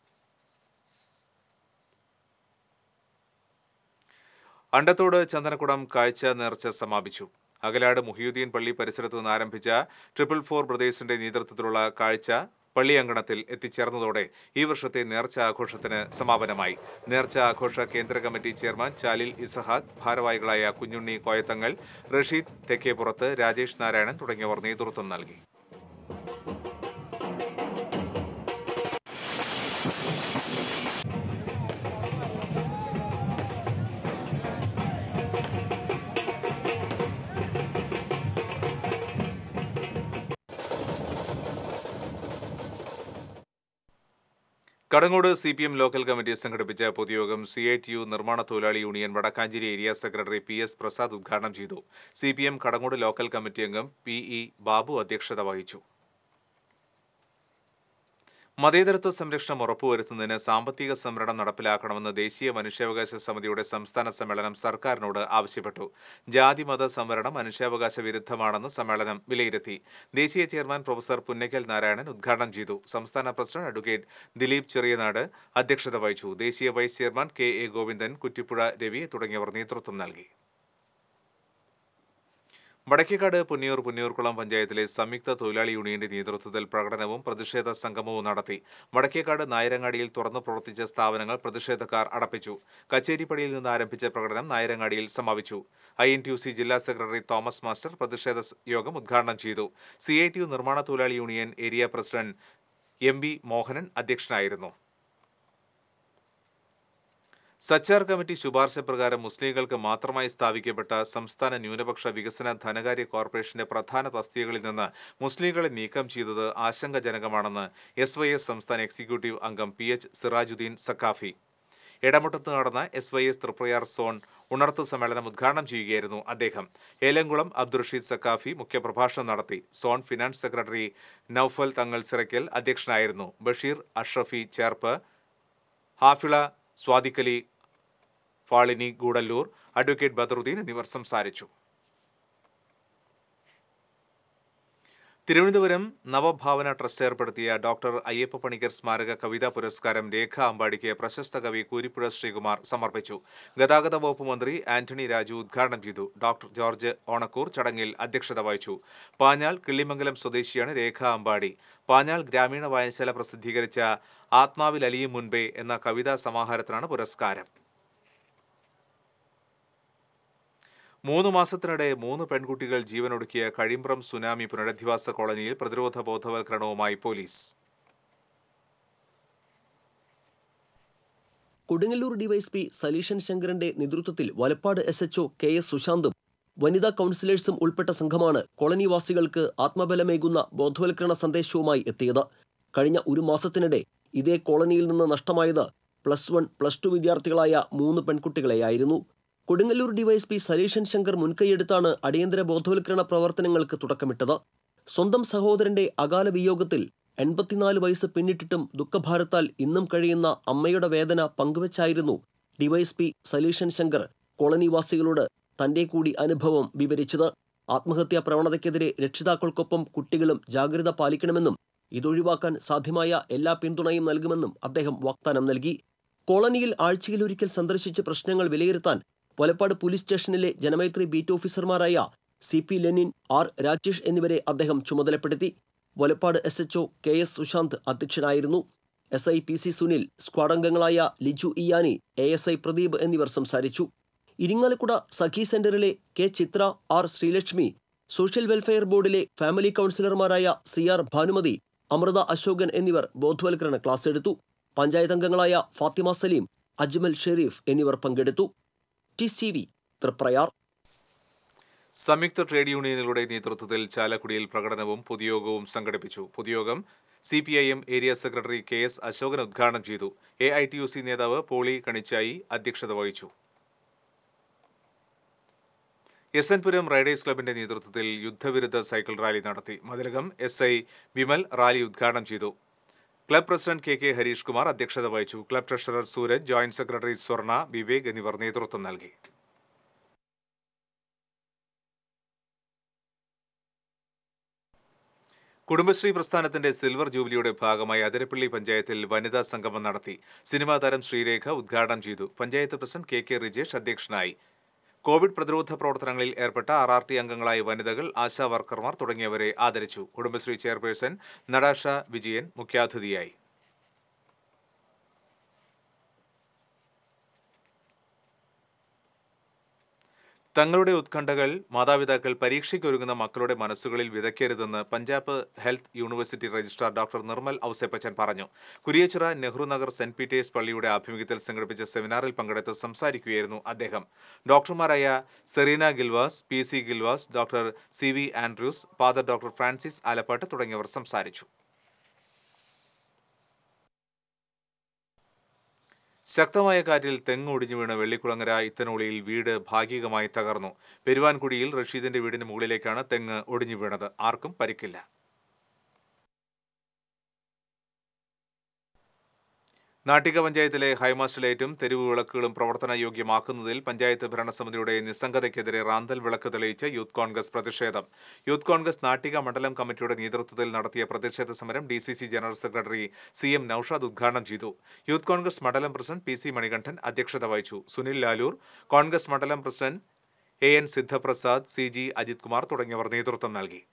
അണ്ടത്തോട് ചന്ദനക്കുടം കാഴ്ച നേർച്ച സമാപിച്ചു അകലാട് മുഹിയുദ്ദീൻ പള്ളി പരിസരത്തു നിന്ന് ആരംഭിച്ച ട്രിപ്പിൾ ഫോർ ബ്രദേഴ്സിന്റെ നേതൃത്വത്തിലുള്ള കാഴ്ച പള്ളി അങ്കണത്തിൽ എത്തിച്ചേർന്നതോടെ ഈ വർഷത്തെ നേർച്ച ആഘോഷത്തിന് സമാപനമായി നേർച്ച ആഘോഷ കേന്ദ്ര കമ്മിറ്റി ചെയർമാൻ ചാലിൽ ഇസഹാദ് ഭാരവാഹികളായ കുഞ്ഞുണ്ണി കോയത്തങ്ങൾ റഷീദ് തെക്കേപ്പുറത്ത് രാജേഷ് നാരായണൻ തുടങ്ങിയവർ നേതൃത്വം നൽകി Kadangode C P M local committee സംഘടിപ്പിച്ച പൊതുയോഗം സി ഐ ടി യു നിർമ്മാണ തൊഴിലാളി union Vadakkancherry area secretary P S Prasad ഉദ്ഘാടനം ചെയ്തു C P M Kadangode local committee അംഗം പി ഇ ബാബു അധ്യക്ഷത വഹിച്ചു മതേതരത്വ സംരക്ഷണം ഉറപ്പുവരുത്തുന്നതിന് സാമ്പത്തിക സംവരണം നടപ്പിലാക്കണമെന്ന് ദേശീയ മനുഷ്യാവകാശ സമിതിയുടെ സംസ്ഥാന സമ്മേളനം സർക്കാരിനോട് ആവശ്യപ്പെട്ടു ജാതി മത സംവരണം മനുഷ്യാവകാശ വിരുദ്ധമാണെന്ന് സമ്മേളനം വിലയിരുത്തി ദേശീയ ചെയർമാൻ പ്രൊഫസർ പുന്നയ്ക്കൽ നാരായണൻ ഉദ്ഘാടനം ചെയ്തു സംസ്ഥാന പ്രസിഡന്റ് അഡ്വക്കേറ്റ് ദിലീപ് ചെറിയനാട് അധ്യക്ഷത വഹിച്ചു ദേശീയ vice chairman K A Govindan Kuttipuzha Ravi തുടങ്ങിയവർ നേതൃത്വം നൽകി വടക്കേക്കാട് പുന്നിയൂർ പുന്നിയൂർക്കുളം പഞ്ചായത്തിലെ സംയുക്ത തൊഴിലാളി യൂണിയന്റെ നേതൃത്വത്തിൽ പ്രകടനവും പ്രതിഷേധ സംഗമവും നടത്തി വടക്കേക്കാട് നായരങ്ങാടിയിൽ തുറന്നു പ്രവർത്തിച്ച സ്ഥാപനങ്ങൾ പ്രതിഷേധക്കാർ അടപ്പിച്ചു കച്ചേരിപ്പടിയിൽ നിന്ന് ആരംഭിച്ച പ്രകടനം നായരങ്ങാടിയിൽ സമാപിച്ചു I N T U C ജില്ലാ സെക്രട്ടറി തോമസ് മാസ്റ്റർ പ്രതിഷേധ സ് യോഗം ഉദ്ഘാടനം ചെയ്തു സി ഐ ടി യു നിർമ്മാണ തൊഴിലാളി union area president M B Mohanan അധ്യക്ഷനായിരുന്നു സച്ചാർ കമ്മിറ്റി ശുപാർശ പ്രകാരം മുസ്ലിങ്ങൾക്ക് മാത്രമായി സ്ഥാപിക്കപ്പെട്ട സംസ്ഥാന ന്യൂനപക്ഷ വികസന ധനകാര്യ കോർപ്പറേഷന്റെ പ്രധാന തസ്തികകളിൽ നിന്ന് മുസ്ലിങ്ങളെ നീക്കം ചെയ്തത് ആശങ്കജനകമാണെന്ന് എസ് വൈ എസ് സംസ്ഥാന എക്സിക്യൂട്ടീവ് അംഗം പി എച്ച് സിറാജുദ്ദീൻ സക്കാഫി എടമുട്ടത്ത് നടന്ന S Y S Triprayar zone ഉണർത്ത് സമ്മേളനം ഉദ്ഘാടനം ചെയ്യുകയായിരുന്നു അദ്ദേഹം ഏലംകുളം അബ്ദുറഷീദ് സക്കാഫി മുഖ്യപ്രഭാഷണം നടത്തി zone finance secretary Noufal Thangal Siraikkal അധ്യക്ഷനായിരുന്നു ബഷീർ അഷ്റഫി ചേർപ്പ് ഹാഫിള സ്വാദിഖലി ഫാളിനി ഗൂഡല്ലൂർ അഡ്വക്കേറ്റ് ബദറുദ്ദീൻ എന്നിവർ സംസാരിച്ചു തിരുവനന്തപുരം നവഭാവന ട്രസ്റ്റ് ഏർപ്പെടുത്തിയ ഡോക്ടർ അയ്യപ്പ പണിക്കർ സ്മാരക കവിതാ പുരസ്കാരം രേഖ അമ്പാടിക്ക് പ്രശസ്ത കവി കൂരിപ്പുഴ ശ്രീകുമാർ സമർപ്പിച്ചു ഗതാഗത വകുപ്പ് മന്ത്രി ആന്റണി രാജു ഉദ്ഘാടനം ചെയ്തു ഡോക്ടർ ജോർജ് ഓണക്കൂർ ചടങ്ങിൽ അധ്യക്ഷത വഹിച്ചു പാഞ്ഞാൾ കിള്ളിമംഗലം സ്വദേശിയാണ് രേഖ അമ്പാടി പാഞ്ഞാൾ ഗ്രാമീണ വായനശാല പ്രസിദ്ധീകരിച്ച ആത്മാവിൽ അലിയും മുൻപേ എന്ന കവിതാ സമാഹാരത്തിനാണ് പുരസ്കാരം മൂന്ന് മാസത്തിനിടെ മൂന്ന് പെൺകുട്ടികൾ ജീവനൊടുക്കിയ കഴിമ്പ്രം സുനാമി പുനരധിവാസ കോളനിയിൽ പ്രതിരോധ ബോധവൽക്കരണവുമായി പോലീസ് കൊടുങ്ങല്ലൂർ ഡിവൈഎസ്പി സലീഷൻ ശങ്കരന്റെ നേതൃത്വത്തിൽ Valappad S HO K S സുശാന്തും വനിതാ കൗൺസിലേഴ്സും ഉൾപ്പെട്ട സംഘമാണ് കോളനിവാസികൾക്ക് ആത്മബലമേകുന്ന ബോധവൽക്കരണ സന്ദേശവുമായി എത്തിയത് കഴിഞ്ഞ ഒരു മാസത്തിനിടെ ഇതേ കോളനിയിൽ നിന്ന് നഷ്ടമായത് പ്ലസ് വൺ പ്ലസ് ടു വിദ്യാർത്ഥികളായ മൂന്ന് പെൺകുട്ടികളെയായിരുന്നു കൊടുങ്ങല്ലൂർ ഡിവൈഎസ്പി സലീഷൻ ശങ്കർ മുൻകൈയെടുത്താണ് അടിയന്തര ബോധവൽക്കരണ പ്രവർത്തനങ്ങൾക്ക് തുടക്കമിട്ടത് സ്വന്തം സഹോദരന്റെ അകാല വിയോഗത്തിൽ എൺപത്തിനാല് വയസ്സ് പിന്നിട്ടിട്ടും ദുഃഖഭാരത്താൽ ഇന്നും കഴിയുന്ന അമ്മയുടെ വേദന പങ്കുവച്ചായിരുന്നു ഡിവൈഎസ്പി സലീഷൻ ശങ്കർ കോളനിവാസികളോട് തന്റെ കൂടി അനുഭവം വിവരിച്ചത് ആത്മഹത്യാ പ്രവണതയ്ക്കെതിരെ രക്ഷിതാക്കൾക്കൊപ്പം കുട്ടികളും ജാഗ്രത പാലിക്കണമെന്നും ഇതൊഴിവാക്കാൻ സാധ്യമായ എല്ലാ പിന്തുണയും നൽകുമെന്നും അദ്ദേഹം വാഗ്ദാനം നൽകി കോളനിയിൽ ആഴ്ചയിലൊരിക്കൽ സന്ദർശിച്ച് പ്രശ്നങ്ങൾ വിലയിരുത്താൻ വലപ്പാട് പോലീസ് സ്റ്റേഷനിലെ ജനമൈത്രി ബീറ്റ് ഓഫീസർമാരായ C P Lenin R Rajesh എന്നിവരെ അദ്ദേഹം ചുമതലപ്പെടുത്തി Valappad S HO K S Sushanth അധ്യക്ഷനായിരുന്നു S I P C Sunil squad അംഗങ്ങളായ Liju Iyani A S I Pradeep എന്നിവർ സംസാരിച്ചു ഇരിങ്ങാലക്കുട സഖി സെന്ററിലെ K Chithra R Sreelakshmi social welfare ബോർഡിലെ ഫാമിലി കൗൺസിലർമാരായ സി ആർ ഭാനുമതി അമൃത അശോകൻ എന്നിവർ ബോധവൽക്കരണ ക്ലാസ് എടുത്തു പഞ്ചായത്ത് അംഗങ്ങളായ ഫാത്തിമ സലീം അജ്മൽ ഷെരീഫ് എന്നിവർ പങ്കെടുത്തു ടി സി വി തൃപ്രയാർ സംയുക്ത ട്രേഡ് യൂണിയനുകളുടെ നേതൃത്വത്തിൽ ചാലക്കുടിയിൽ പ്രകടനവും പൊതുയോഗവും സംഘടിപ്പിച്ചു പൊതുയോഗം C P I M area secretary K S Ashokan ഉദ്ഘാടനം ചെയ്തു A I T U C നേതാവ് പോളി കണിച്ചായി അധ്യക്ഷത വഹിച്ചു എസ് എൻ പുരം റൈഡേഴ്സ് ക്ലബിന്റെ നേതൃത്വത്തിൽ യുദ്ധവിരുദ്ധ സൈക്കിൾ റാലി നടത്തി Mathilakam S I Vimal rally ഉദ്ഘാടനം ചെയ്തു club president K K Harish Kumar അധ്യക്ഷത വഹിച്ചു club treasurer Suraj joint secretary Swarna Vivek എന്നിവർ നേതൃത്വം നൽകി കുടുംബശ്രീ പ്രസ്ഥാനത്തിന്റെ സിൽവർ ജൂബിലിയുടെ ഭാഗമായി അതിരപ്പള്ളി പഞ്ചായത്തിൽ വനിതാ സംഗമം നടത്തി സിനിമാ താരം ശ്രീരേഖ ഉദ്ഘാടനം ചെയ്തു panchayat president K K Rijesh അധ്യക്ഷനായി കോവിഡ് പ്രതിരോധ പ്രവർത്തനങ്ങളിൽ ഏർപ്പെട്ട ആർ ആർ ടി അംഗങ്ങളായ വനിതകൾ ആശാ വർക്കർമാർ തുടങ്ങിയവരെ ആദരിച്ചു കുടുംബശ്രീ ചെയർപേഴ്സൺ നടാഷ വിജയൻ മുഖ്യാതിഥിയായി തങ്ങളുടെ ഉത്കണ്ഠകൾ മാതാപിതാക്കൾ പരീക്ഷയ്ക്കൊരുങ്ങുന്ന മക്കളുടെ മനസ്സുകളിൽ വിതയ്ക്കരുതെന്ന് Punjab health university registrar doctor Nirmal Ouseppachan പറഞ്ഞു കുരിയച്ചിറ നെഹ്റു നഗർ സെന്റ് പീറ്റേഴ്സ് പള്ളിയുടെ ആഭിമുഖ്യത്തിൽ സംഘടിപ്പിച്ച സെമിനാറിൽ പങ്കെടുത്ത് സംസാരിക്കുകയായിരുന്നു അദ്ദേഹം ഡോക്ടർമാരായ Serena Gilvas P C Gilvas doctor C V Andrews father doctor Francis Alappatt തുടങ്ങിയവർ സംസാരിച്ചു ശക്തമായ കാറ്റിൽ തെങ്ങ് ഒടിഞ്ഞു വീണ് വെള്ളിക്കുളങ്ങര ഇത്തനോളിയിൽ വീട് ഭാഗികമായി തകർന്നു പെരുവാൻകുടിയിൽ റഷീദിന്റെ വീടിന് മുകളിലേക്കാണ് തെങ്ങ് ഒടിഞ്ഞു വീണത് ആർക്കും പരിക്കില്ല നാട്ടിക പഞ്ചായത്തിലെ ഹൈമാസ്റ്റ് ലൈറ്റും തെരുവ് വിളക്കുകളും പ്രവർത്തന യോഗ്യമാക്കുന്നതിൽ പഞ്ചായത്ത് ഭരണസമിതിയുടെ നിസ്സംഗതയ്ക്കെതിരെ റാന്തൽ വിളക്ക് തെളിയിച്ച് യൂത്ത് കോൺഗ്രസ് പ്രതിഷേധം യൂത്ത് കോൺഗ്രസ് നാട്ടിക മണ്ഡലം കമ്മിറ്റിയുടെ നേതൃത്വത്തിൽ നടത്തിയ പ്രതിഷേധ സമരം D C C general secretary C M Noushad ഉദ്ഘാടനം ചെയ്തു യൂത്ത് കോൺഗ്രസ് മണ്ഡലം പ്രസിഡന്റ് പി സി മണികണ്ഠൻ അധ്യക്ഷത വഹിച്ചു സുനിൽ ലാലൂർ കോൺഗ്രസ് മണ്ഡലം president A N Sidhaprasad C G Ajith Kumar തുടങ്ങിയവർ നേതൃത്വം നൽകി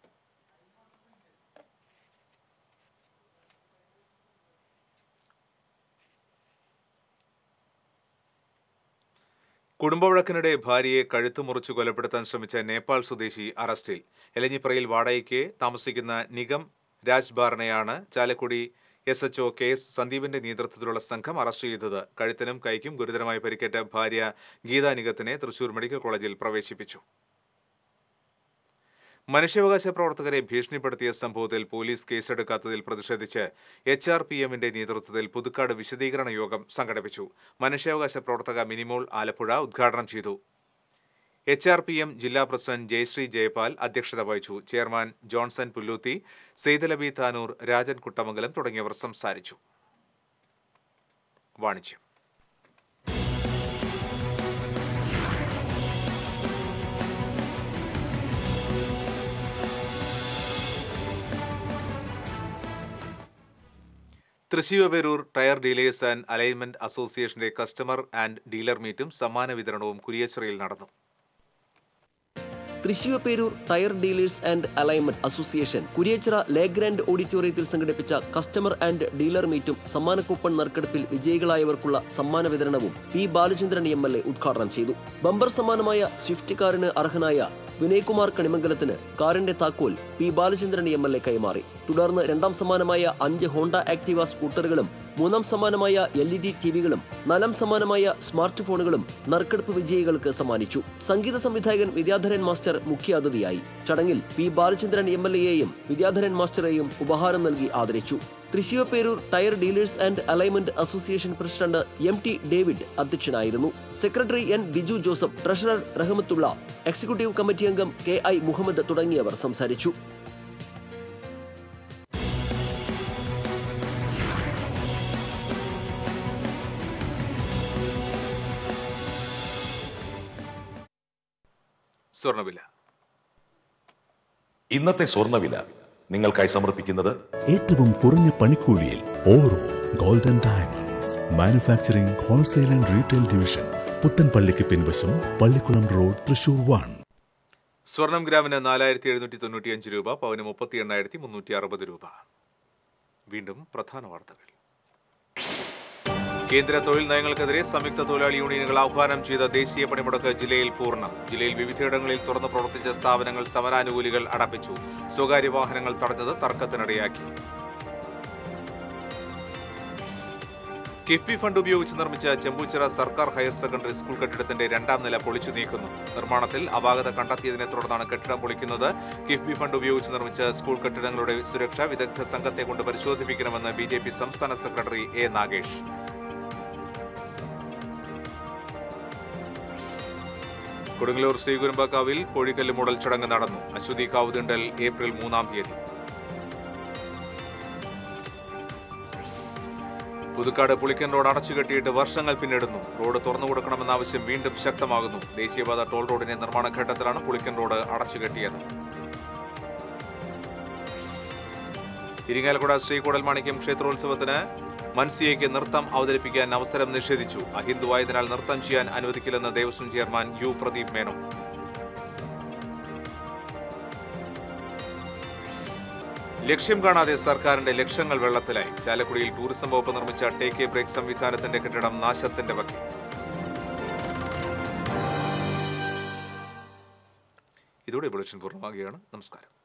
കുടുംബവഴക്കിനിടെ ഭാര്യയെ കഴുത്ത് മുറിച്ച് കൊലപ്പെടുത്താൻ ശ്രമിച്ച നേപ്പാൾ സ്വദേശി അറസ്റ്റിൽ എലഞ്ഞിപ്പറയിൽ വാടകയ്ക്ക് താമസിക്കുന്ന നിഗം രാജ്ബാറിനെയാണ് Chalakudy S H O K S സന്ദീപിന്റെ നേതൃത്വത്തിലുള്ള സംഘം അറസ്റ്റ് ചെയ്തത് കഴുത്തിനും കൈക്കും ഗുരുതരമായി പരിക്കേറ്റ ഭാര്യ ഗീതാ നിഗത്തിനെ തൃശൂർ മെഡിക്കൽ കോളേജിൽ പ്രവേശിപ്പിച്ചു മനുഷ്യാവകാശ പ്രവർത്തകരെ ഭീഷണിപ്പെടുത്തിയ സംഭവത്തിൽ പോലീസ് കേസെടുക്കാത്തതിൽ പ്രതിഷേധിച്ച് എച്ച് ആർ പി എമ്മിന്റെ നേതൃത്വത്തിൽ പുതുക്കാട് വിശദീകരണ യോഗം സംഘടിപ്പിച്ചു മനുഷ്യാവകാശ പ്രവർത്തക മിനിമോൾ ആലപ്പുഴ ഉദ്ഘാടനം ചെയ്തു എച്ച് ആർ പി എം ജില്ലാ പ്രസിഡന്റ് ജയശ്രീ ജയപാൽ അധ്യക്ഷത വഹിച്ചു ചെയർമാൻ ജോൺസൺ പുല്ലൂത്തി സെയ്തലബി താനൂർ രാജൻ കുട്ടമംഗലം തുടങ്ങിയവർ സംസാരിച്ചു വാണിജ്യം Thrissivaperoor tyre dealers and alignment അസോസിയേഷന്റെ കസ്റ്റമർ ആൻഡ് ഡീലർ മീറ്റും സമ്മാന വിതരണവും കുരിയച്ചിറയിൽ നടന്നു Thrissurperoor tyre dealers and alignment association Kuriachira Legrand ഓഡിറ്റോറിയത്തിൽ സംഘടിപ്പിച്ച കസ്റ്റമർ ആൻഡ് ഡീലർ മീറ്റും സമ്മാന കൂപ്പൺ നറുക്കെടുപ്പിൽ വിജയികളായവർക്കുള്ള സമ്മാന വിതരണവും P Balachandran M L A ഉദ്ഘാടനം ചെയ്തു ബമ്പർ സമ്മാനമായ സ്വിഫ്റ്റ് കാറിന് അർഹനായ വിനയ്കുമാർ കണിമംഗലത്തിന് കാറിന്റെ താക്കോൽ P Balachandran M L A കൈമാറി തുടർന്ന് രണ്ടാം സമ്മാനമായ അഞ്ച് ഹോണ്ട ആക്ടിവ സ്കൂട്ടറുകളും മൂന്നാം സമ്മാനമായ എൽ ഇ ഡി ടിവികളും നാലാം സമ്മാനമായ സ്മാർട്ട് ഫോണുകളും നറുക്കെടുപ്പ് വിജയികൾക്ക് സമ്മാനിച്ചു സംഗീത സംവിധായകൻ വിദ്യാധരൻ മാസ്റ്റർ മുഖ്യ അതിഥിയായി ചടങ്ങിൽ പി ബാലചന്ദ്രൻ എം എൽ എയെയും വിദ്യാധരൻ മാസ്റ്ററെയും ഉപഹാരം നൽകി ആദരിച്ചു Thrissivaperoor tyre dealers and alignment association president M T David അധ്യക്ഷനായിരുന്നു secretary N Biju Joseph treasurer Rahmathulla executive committee അംഗം കെ ഐ മുഹമ്മദ് തുടങ്ങിയവർ സംസാരിച്ചു സ്വർണ്ണവില ഇന്നത്തെ സ്വർണ്ണവില നിങ്ങൾക്കായി സമർപ്പിക്കുന്നത് ഏറ്റവും കുറഞ്ഞ പണിക്കൂലിയിൽ Oro golden diamonds manufacturing wholesale and retail division പുത്തൻപള്ളിക്ക് പിൻവശം പള്ളിക്കുളം റോഡ് തൃശൂർ വൺ സ്വർണം ഗ്രാമിന് നാലായിരത്തി എഴുന്നൂറ്റി തൊണ്ണൂറ്റിയഞ്ച് രൂപ പവന് മുപ്പത്തി എണ്ണായിരത്തി മുന്നൂറ്റി അറുപത് രൂപ വീണ്ടും പ്രധാന വാർത്തകൾ കേന്ദ്ര തൊഴിൽ നയങ്ങൾക്കെതിരെ സംയുക്ത തൊഴിലാളി യൂണിയനുകൾ ആഹ്വാനം ചെയ്ത ദേശീയ പണിമുടക്ക് ജില്ലയിൽ പൂർണ്ണം ജില്ലയിൽ വിവിധയിടങ്ങളിൽ തുറന്നു പ്രവർത്തിച്ച സ്ഥാപനങ്ങൾ സമരാനുകൂലികൾ അടപ്പിച്ചു സ്വകാര്യ വാഹനങ്ങൾ തടഞ്ഞത് തർക്കത്തിനിടയാക്കി കിഫ്ബി ഫണ്ട് ഉപയോഗിച്ച് നിർമ്മിച്ച ചെമ്പൂച്ചിറ സർക്കാർ ഹയർ സെക്കൻഡറി സ്കൂൾ കെട്ടിടത്തിന്റെ രണ്ടാം നില പൊളിച്ചു നീക്കുന്നു നിർമ്മാണത്തിൽ അപാകത കണ്ടെത്തിയതിനെ തുടർന്നാണ് കെട്ടിടം പൊളിക്കുന്നത് കിഫ്ബി ഫണ്ട് ഉപയോഗിച്ച് നിർമ്മിച്ച സ്കൂൾ കെട്ടിടങ്ങളുടെ സുരക്ഷ വിദഗ്ധ സംഘത്തെ കൊണ്ട് പരിശോധിപ്പിക്കണമെന്ന് ബി സംസ്ഥാന സെക്രട്ടറി എ നാഗേഷ് കൊടുങ്ങല്ലൂർ ശ്രീകുരുമ്പക്കാവിൽ കോഴിക്കല്ല് മൂടൽ ചടങ്ങ് നടന്നു അശ്വതി കാവുതിണ്ടൽ ഏപ്രിൽ മൂന്നാം തീയതി പുതുക്കാട് പുളിക്കൻ റോഡ് അടച്ചുകെട്ടിയിട്ട് വർഷങ്ങൾ പിന്നിടുന്നു റോഡ് തുറന്നു കൊടുക്കണമെന്ന ആവശ്യം വീണ്ടും ശക്തമാകുന്നു ദേശീയപാത ടോൾ റോഡിന്റെ നിർമ്മാണ ഘട്ടത്തിലാണ് പുളിക്കൻ റോഡ് അടച്ചുകെട്ടിയത് ഇരിങ്ങാലക്കുട ശ്രീകൂടൽ മാണിക്യം ക്ഷേത്രോത്സവത്തിന് മൻസിയയ്ക്ക് നൃത്തം അവതരിപ്പിക്കാൻ അവസരം നിഷേധിച്ചു അഹിന്ദുവായതിനാൽ നൃത്തം ചെയ്യാൻ അനുവദിക്കില്ലെന്ന് ദേവസ്വം ചെയർമാൻ യു പ്രദീപ് മേനോൻ ലക്ഷ്യം കാണാതെ സർക്കാരിന്റെ ലക്ഷ്യങ്ങൾ വെള്ളത്തിലായി ചാലക്കുടിയിൽ ടൂറിസം വകുപ്പ് നിർമ്മിച്ച ടേക്ക് എ ബ്രേക്ക് സംവിധാനത്തിന്റെ കെട്ടിടം നാശത്തിന്റെ വക്കിൽ ഇതോടെ ബുള്ളറ്റിൻ പൂർണ്ണമാകുകയാണ് നമസ്കാരം